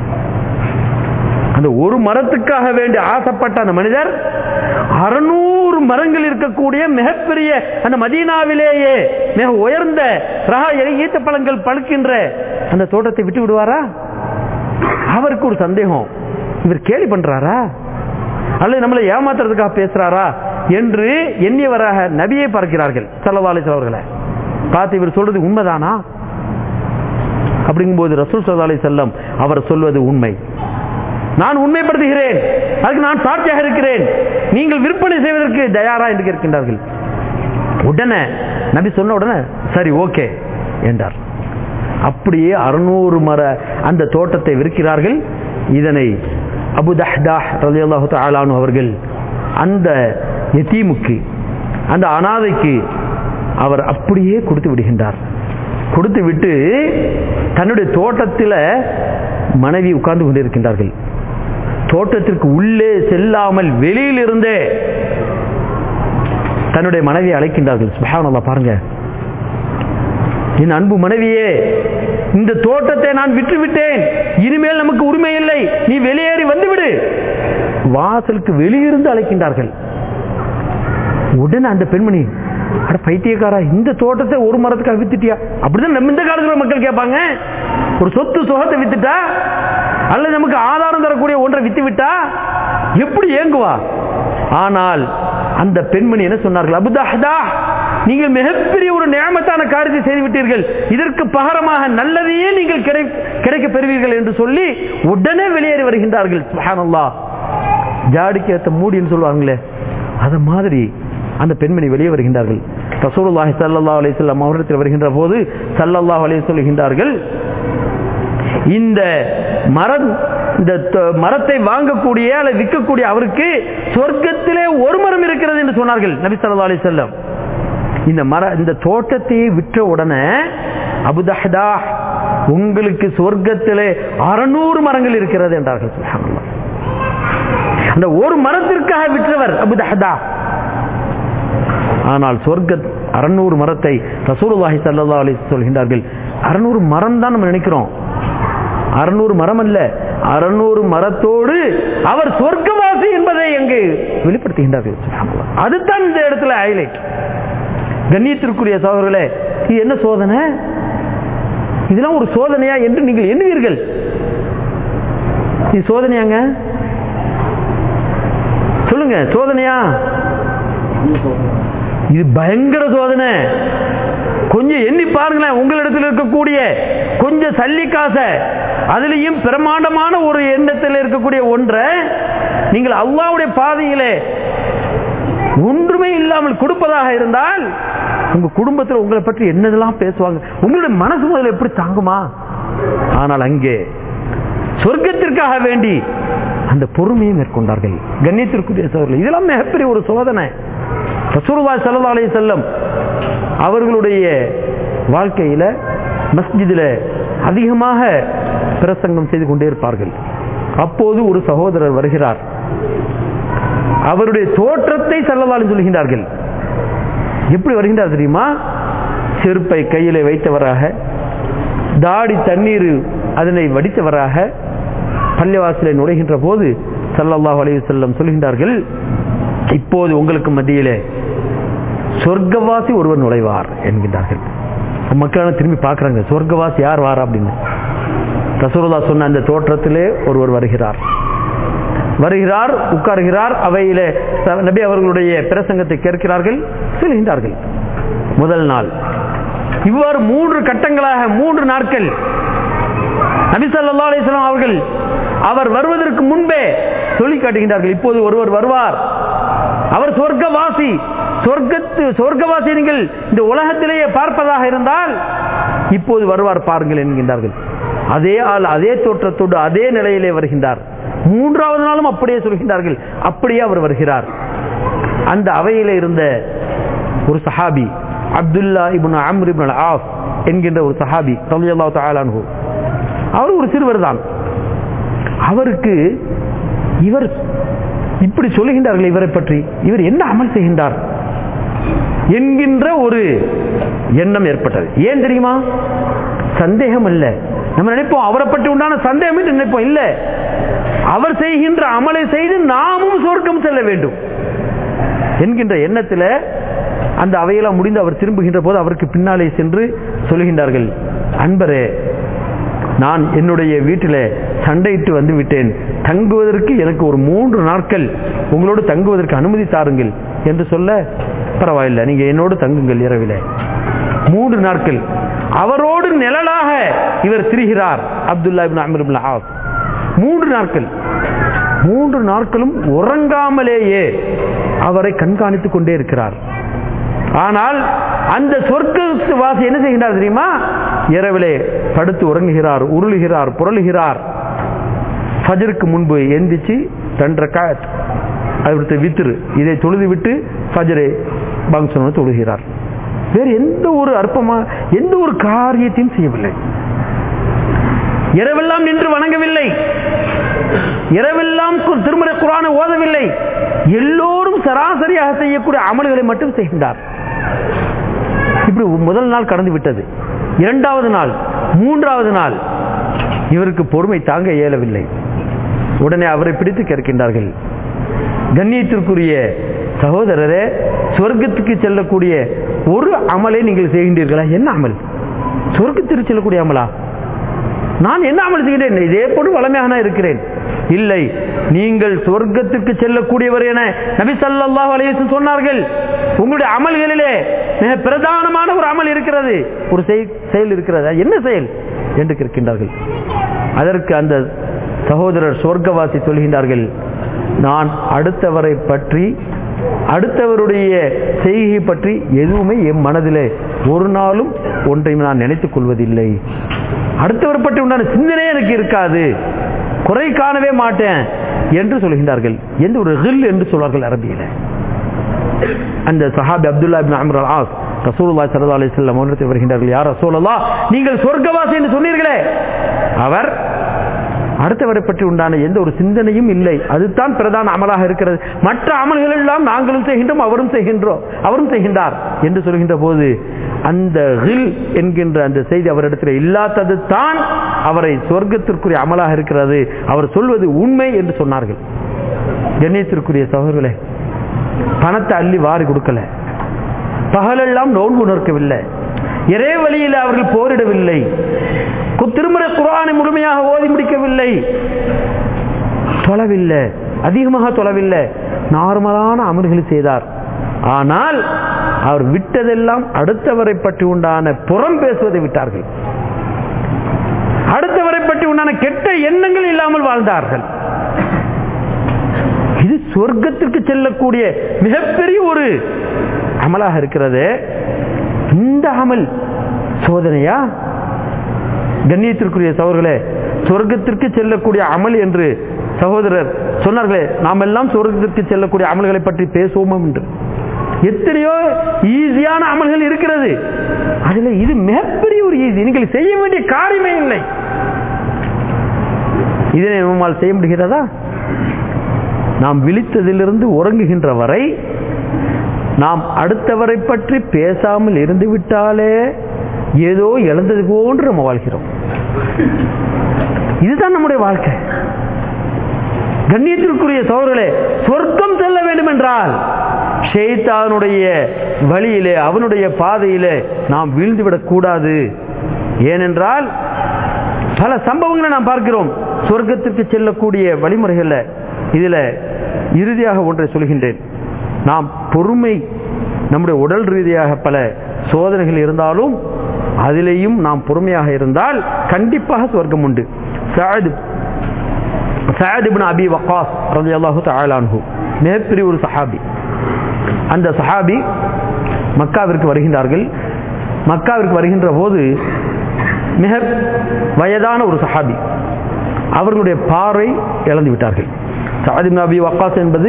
அந்த ஒரு மரத்துக்காக வேண்டி ஆசைப்பட்ட அந்த மனிதர் அறுநூறு மரங்கள் இருக்கக்கூடிய மிகப்பெரிய அந்த மதீனாவிலேயே மிக உயர்ந்த ரக ஈத்த பழங்கள் பழுக்கின்ற அந்த தோட்டத்தை விட்டு விடுவாரா அவருக்கு ஒரு சந்தேகம் இவர் கேலி பண்றாரா அல்லது நம்மளை ஏமாத்துறதுக்காக பேசுறாரா என்று எண்ணியவராக நபியை பார்க்கிறார்கள் சல்லவாலிஸ் அவர்களை பார்த்து இவர் சொல்றது உண்மைதானா அப்படிங்கும்போது ரசூல் சல்லா செல்லம் அவர் சொல்வது உண்மை நான் உண்மைப்படுத்துகிறேன் அதுக்கு நான் சாட்சியாக இருக்கிறேன் நீங்கள் விற்பனை செய்வதற்கு தயாரா என்று கேட்கின்றார்கள் உடனே நபி சொன்ன உடனே சரி ஓகே என்றார் அப்படியே அறுநூறு மர அந்த தோட்டத்தை விற்கிறார்கள் இதனை அபு தஹ்தா ரலியல்லாஹு தஆலானு அவர்கள் அந்த எத்தீமுக்கு அந்த அனாதைக்கு அவர் அப்படியே கொடுத்து விடுகின்றார் கொடுத்து விட்டு தன்னுடைய தோட்டத்தில் மனைவி உட்கார்ந்து கொண்டிருக்கின்றார்கள் தோட்டத்திற்கு உள்ளே செல்லாமல் வெளியில் இருந்தே தன்னுடைய மனைவியை அழைக்கின்றார்கள் சுபஹானல்லா பாருங்க என் அன்பு மனைவியே இந்த தோட்டத்தை நான் விற்று விட்டேன் இனிமேல் நமக்கு உரிமை இல்லை நீ வெளியேறி வந்துவிடு வாசலுக்கு வெளியிருந்து அழைக்கின்றார்கள் உடனே அந்த பெண்மணி அட பைத்தியக்காரா இந்த தோட்டத்தை ஒரு மரத்துக்காக வித்துட்டியா அப்படிதான் நம்ம இந்த காலத்துல மக்கள் கேட்பாங்க ஒரு சொத்து சுகத்தை வித்துட்டா அல்லது நமக்கு ஆதாரம் தரக்கூடிய ஒன்றை வித்து விட்டா எப்படி ஏங்குவா ஆனால் அந்த பெண்மணி என்ன சொன்னார்கள் அபுதாஹதா நீங்கள் மிகப்பெரிய ஒரு நியமத்தான காரியத்தை செய்து விட்டீர்கள் இதற்கு பகரமாக நல்லதையே நீங்கள் கிடைக்க பெறுவீர்கள் என்று சொல்லி உடனே வெளியேறி வருகின்றார்கள் சுஹானல்லா ஜாடிக்கு ஏற்ற மூடின்னு சொல்லுவாங்களே அது மாதிரி அந்த பெண்மணி வெளியே வருகின்றார்கள் ரசூலுல்லாஹி ஸல்லல்லாஹு அலைஹி வஸல்லம் அவரிடத்தில் வருகின்ற போது ஸல்லல்லாஹு அலைஹி சொல்கின்றார்கள் இந்த மரம் இந்த மரத்தை வாங்கக்கூடிய அல்லது விற்கக்கூடிய அவருக்கு சொர்க்கத்திலே ஒரு மரம் இருக்கிறது என்று சொன்னார்கள் நபி ஸல்லல்லாஹு அலைஹி வஸல்லம் இந்த மர இந்த தோட்டத்தையே விற்ற உடனே அபுதஹதா உங்களுக்கு சொர்க்கத்திலே அறுநூறு மரங்கள் இருக்கிறது என்றார்கள் சுப்ஹானல்லாஹ் அந்த ஒரு மரத்திற்காக விற்றவர் அபுதஹதா ஆனால் சொர்க்க அறுநூறு மரத்தை ரசூலுல்லாஹி ஸல்லல்லாஹு அலைஹி சொல்கின்றார்கள் அறுநூறு மரம் தான் நம்ம நினைக்கிறோம் அறுநூறு மரம் அல்ல அறுநூறு மரத்தோடு அவர் சொர்க்கவாசி என்பதை எங்கு வெளிப்படுத்துகின்றார்கள் அதுதான் இந்த இடத்துல ஹைலைட் கண்ணியத்திற்குரிய சோதர்களே இது என்ன சோதனை இதெல்லாம் ஒரு சோதனையா என்று நீங்கள் எண்ணுவீர்கள் இது சோதனையாங்க சொல்லுங்க சோதனையா இது பயங்கர சோதனை கொஞ்சம் எண்ணி பாருங்களேன் உங்களிடத்தில் இருக்கக்கூடிய கொஞ்சம் சல்லி காசை அதுலயும் பிரமாண்டமான ஒரு எண்ணத்தில் இருக்கக்கூடிய ஒன்றை நீங்கள் அல்லாவுடைய பாதையிலே ஒன்றுமே இல்லாமல் கொடுப்பதாக இருந்தால் உங்க குடும்பத்தில் உங்களை பற்றி என்னதெல்லாம் பேசுவாங்க உங்களுடைய மனசு முதல்ல எப்படி தாங்குமா ஆனால் அங்கே சொர்க்கத்திற்காக வேண்டி அந்த பொறுமையை மேற்கொண்டார்கள் கண்ணியத்திற்குரிய சோதர்கள் இதெல்லாம் மிகப்பெரிய ஒரு சோதனை ரசூலுல்லா ஸல்லல்லாஹு அலைஹி வஸல்லம் அவர்களுடைய வாழ்க்கையில மஸ்ஜிதில் அதிகமாக பிரசங்கம் செய்து கொண்டே இருப்பார்கள் அப்போது ஒரு சகோதரர் வருகிறார் அவருடைய தோற்றத்தை செல்லவாலும் சொல்கின்றார்கள் எப்படி வருகின்றார் தெரியுமா செருப்பை கையில வைத்தவராக தாடி தண்ணீர் அதனை வடித்தவராக பள்ளிவாசலை நுழைகின்ற போது சல்லல்லாஹு அலைஹி வஸல்லம் சொல்கின்றார்கள் இப்போது உங்களுக்கு மத்தியிலே சொர்க்கவாசி ஒருவர் நுழைவார் என்கின்றார்கள் மக்கள் திரும்பி பார்க்கறாங்க சொர்க்கவாசி யார் வார் அப்படின்னு ரசூலுல்லா சொன்ன அந்த தோற்றத்திலே ஒருவர் வருகிறார் வருகிறார் உட்காருகிறார் அவையிலே நபி அவர்களுடைய பிரசங்கத்தை கேட்கிறார்கள் செல்கின்றார்கள் முதல் நாள் இவ்வாறு மூன்று கட்டங்களாக மூன்று நாட்கள் நபி ஸல்லல்லாஹு அலைஹி வஸல்லம் அவர்கள் அவர் வருவதற்கு முன்பே சொல்லி காட்டுகின்றார்கள் இப்போது ஒருவர் வருவார் அவர் சொர்க்கவாசி சொர்க்கத்து சொர்க்கவாசி நீங்கள் இந்த உலகத்திலேயே பார்ப்பதாக இருந்தால் இப்போது வருவார் பாருங்கள் என்கின்றார்கள் அதே ஆள் அதே தோற்றத்தோடு அதே நிலையிலே வருகின்றார் மூன்றாவது நாளும் அப்படியே சொல்கின்றார்கள் அப்படியே அவர் வருகிறார் அந்த அவையில இருந்த ஒரு சஹாபி அப்துல்லா இப்னு அம்ர் இப்னு ஆஃப் என்கின்ற ஒரு சஹாபி ரலியல்லாஹு தஆலா அன்ஹு அவர் ஒரு சிறுவர் தான் அவருக்கு இவர் இப்படி சொல்லுகின்றார்கள் இவரை பற்றி இவர் என்ன அமல் செய்கின்றார் என்கின்ற ஒரு எண்ணம் ஏற்பட்டது ஏன் தெரியுமா சந்தேகம் அல்ல நம்ம நினைப்போம் அவரை பற்றி உண்டான சந்தேகம் என்று நினைப்போம் இல்ல அவர் செய்கின்ற அமலை செய்து நாமும் சொர்க்கம் செல்ல வேண்டும் என்கின்ற எண்ணத்தில் அந்த அவையெல்லாம் முடிந்து அவர் திரும்புகின்ற போது அவருக்கு பின்னாலே சென்று சொல்லுகின்றார்கள் அன்பரே நான் என்னுடைய வீட்டில் சண்டையிட்டு வந்து விட்டேன் தங்குவதற்கு எனக்கு ஒரு மூன்று நாட்கள் உங்களோடு தங்குவதற்கு அனுமதி தாருங்கள் என்று சொல்ல பரவாயில்லை நீங்க என்னோடு தங்குங்கள் இரவில மூன்று நாட்கள் அவரோடு நிழலாக இவர் திரிகிறார் Abdullah ibn Amr ibn Aas மூன்று நாட்கள் மூன்று நாட்களும் உறங்காமலேயே அவரை கண்காணித்துக் கொண்டே இருக்கிறார் ஆனால் அந்த சொர்க்க வாசி என்ன செய்கின்றார் தெரியுமா இரவிலே படுத்து உறங்குகிறார் உருளுகிறார் புரளுகிறார் ஃபஜருக்கு முன்பு எந்திச்சு ரெண்டரை காட் அடுத்து வித்துரு இதை தொழுது விட்டு ஃபஜரை பங்சன் தொழுகிறார் வேறு எந்த ஒரு அற்பமா எந்த ஒரு காரியத்தையும் செய்யவில்லை இரவெல்லாம் நின்று வணங்கவில்லை இரவெல்லாம் கு- திருமறை குரானை ஓதவில்லை எல்லோரும் சராசரியாக செய்யக்கூடிய அமல்களை மட்டும் செய்கின்றார் இப்படி முதல் நாள் கடந்து விட்டது இரண்டாவது நாள் மூன்றாவது நாள் இவருக்கு பொறுமை தாங்க இயலவில்லை உடனே அவரை பிடித்து கேட்கின்றார்கள் கண்ணியத்திற்குரிய சகோதரரே சொர்க்கத்துக்கு செல்லக்கூடிய ஒரு அமலை நீங்கள் செய்கின்றீர்களா என்ன அமல் சொர்க்கத்திற்கு செல்லக்கூடிய அமலா நான் என்ன அமல் செய்கிறேன் இதே போன்று வளமையாக நான் இருக்கிறேன் இல்லை நீங்கள் சொர்க்கத்திற்கு செல்லக்கூடியவர் என நபி ஸல்லல்லாஹு அலைஹி வஸல்லம் சொன்னார்கள் உங்களுடைய அமல்களிலே மிக பிரதானமான ஒரு அமல் இருக்கிறது ஒரு செய்- செயல் இருக்கிறது அது என்ன செயல் என்று கேட்கின்றார்கள் அதற்கு அந்த சகோதரர் சொர்க்கவாசி சொல்கின்றார்கள் நான் அடுத்தவரை பற்றி அடுத்தவருடைய செய்கை பற்றி எதுவுமே என் மனதிலே ஒரு நாளும் ஒன்றையும் நான் நினைத்துக் கொள்வதில்லை அடுத்தவர் பற்றி உண்டான சிந்தனையே எனக்கு இருக்காது குறை காணவே மாட்டேன் என்று சொல்கின்றார்கள் எந்த ஒரு ஹில் என்று சொல்வார்கள் அரபியில அந்த சஹாபி Abdullah ibn Amr al Aas ரசூலுல்லாஹி ஸல்லல்லாஹு அலைஹி வஸல்லம் அவரிடத்தில் வருகின்றார்கள் யார் ரசூலுல்லாஹ் நீங்கள் சொர்க்கவாசி என்று சொன்னீர்களே அவர் அடுத்தவரை பற்றி உண்டான எந்த ஒரு சிந்தனையும் இல்லை அதுதான் பிரதான அமலாக இருக்கிறது மற்ற அமல்கள் எல்லாம் நாங்களும் செய்கின்றோம் அவரும் செய்கின்றோம் அவரும் செய்கின்றார் என்று சொல்கின்ற போது அந்த ஹில் என்கின்ற அந்த செய்தி அவரிடத்தில் இல்லாதது தான் அவரை சொர்க்கத்திற்குரிய அமலாக இருக்கிறது அவர் சொல்வது உண்மை என்று சொன்னார்கள் கண்ணியத்திற்குரிய சகோதரர்களே பணத்தை அள்ளி வாரி கொடுக்கல பகலெல்லாம் நோன்பு நோக்கவில்லை இறை வழியில் அவர்கள் போரிடவில்லை கு- திருமறை குரானை முழுமையாக ஓதி முடிக்கவில்லை தொலைவில்லை அதிகமாக தொலைவில்லை நார்மலான அமல்களை செய்தார் ஆனால் அவர் விட்டதெல்லாம் அடுத்தவரை பற்றி உண்டான புறம் பேசுவதை விட்டார்கள் அடுத்தவரை பற்றி உண்டான கெட்ட எண்ணங்கள் இல்லாமல் வாழ்ந்தார்கள் இது சொர்க்கத்திற்கு செல்லக்கூடிய மிகப்பெரிய ஒரு அமலாக இருக்கிறது இந்த அமல் சோதனையா கண்ணியத்திற்குரிய சகோதரர்களே சொர்க்கத்திற்கு செல்லக்கூடிய அமல் என்று சகோதரர் சொன்னார்களே நாம் எல்லாம் சொர்க்கத்திற்கு செல்லக்கூடிய அமல்களை பற்றி பேசுவோம் என்று எத்தனையோ ஈஸியான அமல்கள் இருக்கிறது அதுல இது மிகப்பெரிய ஒரு ஈஸி நீங்கள் செய்ய வேண்டிய காரியமே இல்லை இதனை நம்மால் செய்ய முடிகிறதா நாம் விழித்ததிலிருந்து உறங்குகின்ற வரை நாம் அடுத்தவரை பற்றி பேசாமல் இருந்து விட்டாலே ஏதோ இழந்தது போன்று நம்ம வாழ்கிறோம் இதுதான் நம்முடைய வாழ்க்கை கண்ணியத்திற்குரிய சோழர்களே சொர்க்கம் செல்ல வேண்டும் என்றால் ஷெய்தானுடைய வழியிலே அவனுடைய பாதையிலே நாம் வீழ்ந்துவிடக் கூடாது ஏனென்றால் பல சம்பவங்களை நாம் பார்க்கிறோம் சொர்க்கத்திற்கு செல்லக்கூடிய வழிமுறைகள்ல இதுல இறுதியாக ஒன்றை சொல்கின்றேன் நாம் பொறுமை நம்முடைய உடல் ரீதியாக பல சோதனைகள் இருந்தாலும் அதிலேயும் நாம் பொறுமையாக இருந்தால் கண்டிப்பாக சொர்க்கம் உண்டு சஅத் சஅத் இப்னு அபி வக்காஸ் ரலியல்லாஹு தஆலா அன்ஹு மிகப்பெரிய ஒரு சஹாபி அந்த சஹாபி மக்காவிற்கு வருகின்றார்கள் மக்காவிற்கு வருகின்ற போது மிக வயதான ஒரு சஹாபி அவர்களுடைய பார்வை இழந்து விட்டார்கள் சஅத் இப்னு அபி வக்காஸ் என்பது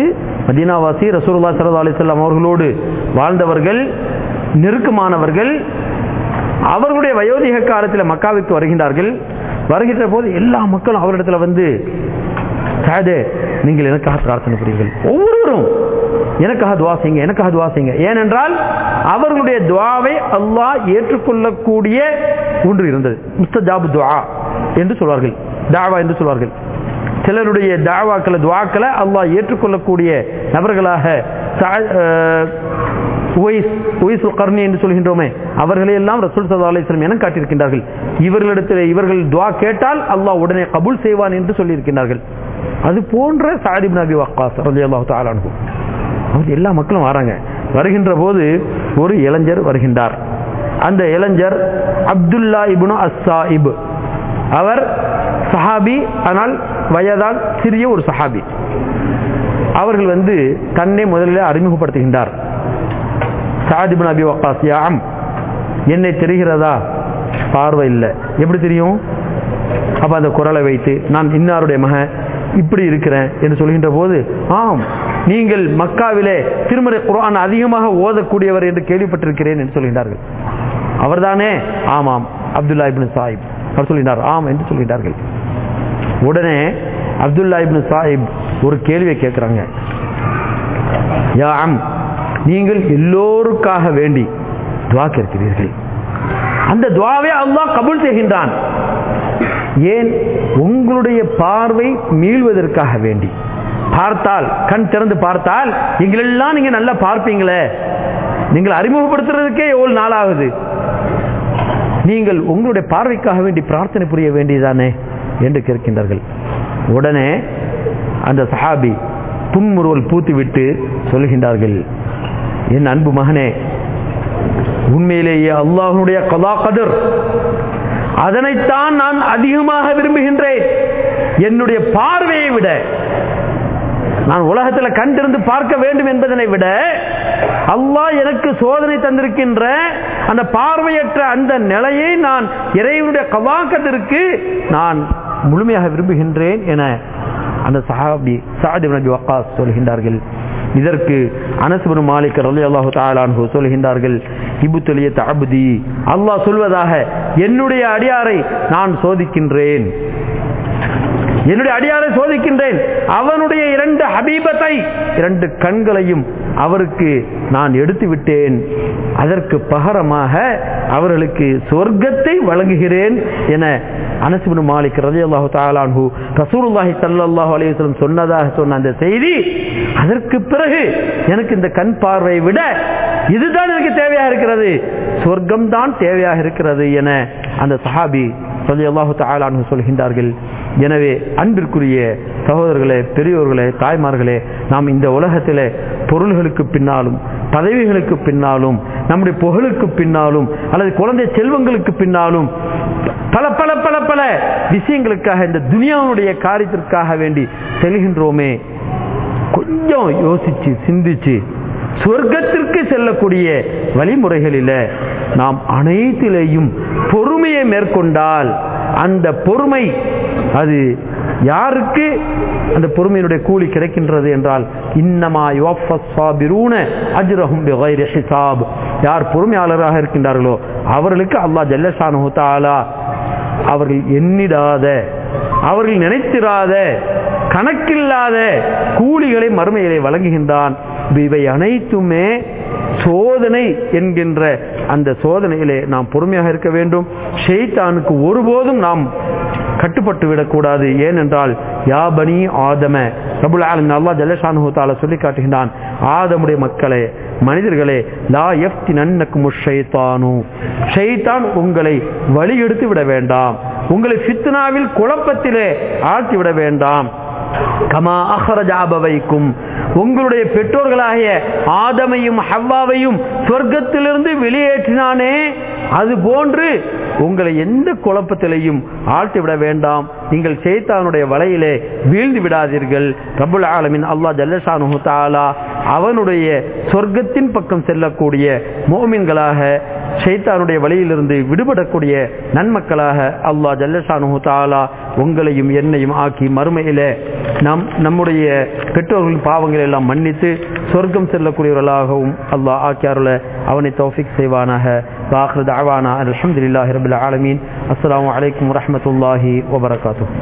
மதீனாவாசி ரசூலுல்லாஹி ஸல்லல்லாஹு அலைஹி வஸல்லம் அவர்களோடு வாழ்ந்தவர்கள் நெருக்கமானவர்கள் அவர்களுடைய வயோதிக காலத்தில் மக்காவிற்கு வருகின்றார்கள் வருகின்ற போது எல்லா மக்களும் அவரிடத்துல வந்து சாதே நீங்கள் எனக்காக பிரார்த்தனை புரியுங்கள் ஒவ்வொருவரும் எனக்காக துவா செய்யுங்க எனக்காக துவா செய்யுங்க ஏனென்றால் அவர்களுடைய துவாவை அல்லாஹ் ஏற்றுக்கொள்ளக்கூடிய ஒன்று இருந்தது முஸ்தஜாபு துவா என்று சொல்வார்கள் தாவா என்று சொல்வார்கள் சிலருடைய தாவாக்களை துவாக்களை அல்லாஹ் ஏற்றுக்கொள்ளக்கூடிய நபர்களாக சா- அஹ், உவைஸ் உவைசுல் கர்ணி என்று சொல்கின்றோமே அவர்களை எல்லாம் ரசூல் சல்லா அலிஸ்லம் என காட்டியிருக்கின்றார்கள் இவர்களிடத்தில் இவர்கள் துவா கேட்டால் அல்லாஹ் உடனே கபூல் செய்வான் என்று சொல்லியிருக்கின்றார்கள் அது போன்ற சாதிப் நபி வக்காஸ் ரலியல்லாஹு தஆலா அன்ஹு அவங்க எல்லா மக்களும் வராங்க வருகின்ற போது ஒரு இளைஞர் வருகின்றார் அந்த இளைஞர் அப்துல்லா இப்னு அஸ்ஸாயிப் அவர் சஹாபி ஆனால் வயதால் சிறிய ஒரு சஹாபி அவர்கள் வந்து தன்னை முதலில் அறிமுகப்படுத்துகின்றார் சாதிபின் அபி வக்காஸ் யாம் என்னை தெரிகிறதா பார்வை இல்லை எப்படி தெரியும் அப்ப அந்த குரலை வைத்து நான் இன்னாருடைய மகன் இப்படி இருக்கிறேன் என்று சொல்கின்ற போது ஆம் நீங்கள் மக்காவிலே திருமறை குர்ஆன் அதிகமாக ஓதக்கூடியவர் என்று கேள்விப்பட்டிருக்கிறேன் என்று சொல்கின்றார்கள் அவர்தானே ஆமாம் அப்துல்லா இப்னு சாஹிப் அவர் சொல்கின்றார் ஆம் என்று சொல்கின்றார்கள் உடனே அப்துல்லா இப்னு சாஹிப் ஒரு கேள்வியை கேட்கிறாங்க யா அம் நீங்கள் எல்லோருக்காக வேண்டி துவா கேட்கிறீர்கள் அந்த துவாவை அல்லாஹ் கபூல் செய்கின்றான் ஏன் உங்களுடைய பார்வை மீள்வதற்காக வேண்டி பார்த்தால் கண் திறந்து பார்த்தால் எங்களெல்லாம் நீங்க நல்லா பார்ப்பீங்களே நீங்கள் அறிமுகப்படுத்துறதுக்கே எவ்வளவு நாளாகுது நீங்கள் உங்களுடைய பார்வைக்காக வேண்டி பிரார்த்தனை புரிய வேண்டியதானே என்று கேட்கின்றார்கள் உடனே அந்த சஹாபி புன்முறுவல் பூத்துவிட்டு சொல்கின்றார்கள் என் அன்பு மகனே உண்மையிலேயே அல்லாஹனுடைய கதா கதிர் அதனைத்தான் நான் அதிகமாக விரும்புகின்றேன் என்னுடைய பார்வையை விட நான் உலகத்தில் கண்டிருந்து பார்க்க வேண்டும் என்பதனை விட அல்லாஹ் எனக்கு சோதனை தந்திருக்கின்ற அந்த பார்வையற்ற அந்த நிலையை நான் இறைவனுடைய கவாக்கத்திற்கு நான் முழுமையாக விரும்புகின்றேன் என அந்த சஹாபி சாதி நபி வக்காஸ் சொல்கின்றார்கள் இதற்கு அனசுபுன் மாலிக் ரலி அல்லாஹு தாலான்ஹு சொல்கின்றார்கள் இபுத்தலிய தஅபுதி அல்லாஹ் சொல்வதாக என்னுடைய அடியாரை நான் சோதிக்கின்றேன் என்னுடைய அடியாரை சோதிக்கின்றேன் அவனுடைய இரண்டு ஹபீபத்தை இரண்டு கண்களையும் அவருக்கு நான் எடுத்து விட்டேன் அதற்கு பகரமாக அவர்களுக்கு சொர்க்கத்தை வழங்குகிறேன் என அனசுபின் மாலிக் ரதி அல்லாஹு தாலான்ஹு ரசூலுல்லாஹி ஸல்லல்லாஹு அலைஹி வஸல்லம் சொன்னதாக சொன்ன அந்த செய்தி அதற்கு பிறகு எனக்கு இந்த கண் பார்வையை விட இதுதான் எனக்கு தேவையாக இருக்கிறது சொர்க்கம் தான் தேவையாக இருக்கிறது என அந்த சஹாபி ரதி அல்லாஹு தாலான்ஹு சொல்கின்றார்கள் எனவே அன்பிற்குரிய சகோதரர்களே பெரியோர்களே தாய்மார்களே நாம் இந்த உலகத்திலே பொருள்களுக்கு பின்னாலும் பதவிகளுக்கு பின்னாலும் நம்முடைய புகழுக்கு பின்னாலும் அல்லது குழந்தை செல்வங்களுக்கு பின்னாலும் பல பல பல பல விஷயங்களுக்காக இந்த துனியாவுடைய காரியத்திற்காக வேண்டி செல்கின்றோமே கொஞ்சம் யோசிச்சு சிந்திச்சு சொர்க்கத்திற்கு செல்லக்கூடிய வழிமுறைகளில நாம் அனைத்திலேயும் பொறுமையை மேற்கொண்டால் அந்த பொறுமை அது யாருக்கு அந்த பொறுமையினுடைய கூலி கிடைக்கின்றது என்றால் இன்னமா அஜ்ரஹும் பிகைரி ஹிசாப் யார் பொறுமையாளராக இருக்கின்றார்களோ அவர்களுக்கு அல்லாஹ் ஜல்லஷானு தாலா அவர்கள் எண்ணிடாத அவர்கள் நினைத்திராத கணக்கில்லாத கூலிகளை மறுமையிலே வழங்குகின்றான் இவை அனைத்துமே சோதனை என்கின்ற அந்த சோதனையிலே நாம் பொறுமையாக இருக்க வேண்டும் ஷெய்தானுக்கு ஒருபோதும் நாம் கட்டுப்பட்டு விடக்கூடாது ஏனென்றால் யா பனி ஆதம ரபுல் ஆலமின் அல்லா ஜல்லஷானு தால சொல்லி காட்டுகின்றான் ஆதமுடைய மக்களே மனிதர்களே லா எஃப்தி நன்னக்கு முஷைத்தானு ஷைத்தான் உங்களை வழி எடுத்து விட வேண்டாம் உங்களை ஃபித்னாவில் குழப்பத்திலே ஆழ்த்தி விட வேண்டாம் கமா அஹரஜாபவைக்கும் உங்களுடைய பெற்றோர்களாகிய ஆதமையும் ஹவ்வாவையும் சொர்க்கத்திலிருந்து வெளியேற்றினானே அது போன்று உங்களை எந்த குழப்பத்திலையும் ஆழ்த்தி விட வேண்டாம் நீங்கள் சேத்தானுடைய வலையிலே வீழ்ந்து விடாதீர்கள் ரபுல் ஆலமின் அல்லா ஜல்லஷானு தாலா அவனுடைய சொர்க்கத்தின் பக்கம் செல்லக்கூடிய மோமின்களாக ஷைத்தானுடைய வழியிலிருந்து விடுபடக்கூடிய நன்மக்களாக அல்லாஹ் ஜல்லஷானு தாலா உங்களையும் என்னையும் ஆக்கி மறுமையிலே நாம் நம்முடைய பெற்றோர்களின் பாவங்களை எல்லாம் மன்னித்து சொர்க்கம் செல்லக்கூடியவர்களாகவும் அல்லாஹ் ஆக்கியாருல அவனை தௌஃபிக் செய்வானாக வாஹ்ரத் அவானா அலமதுல்லாஹி ரபுல் ஆலமீன் அஸ்லாம் வலைக்கம் வரமத்துல்லாஹி வபரகாத்தூ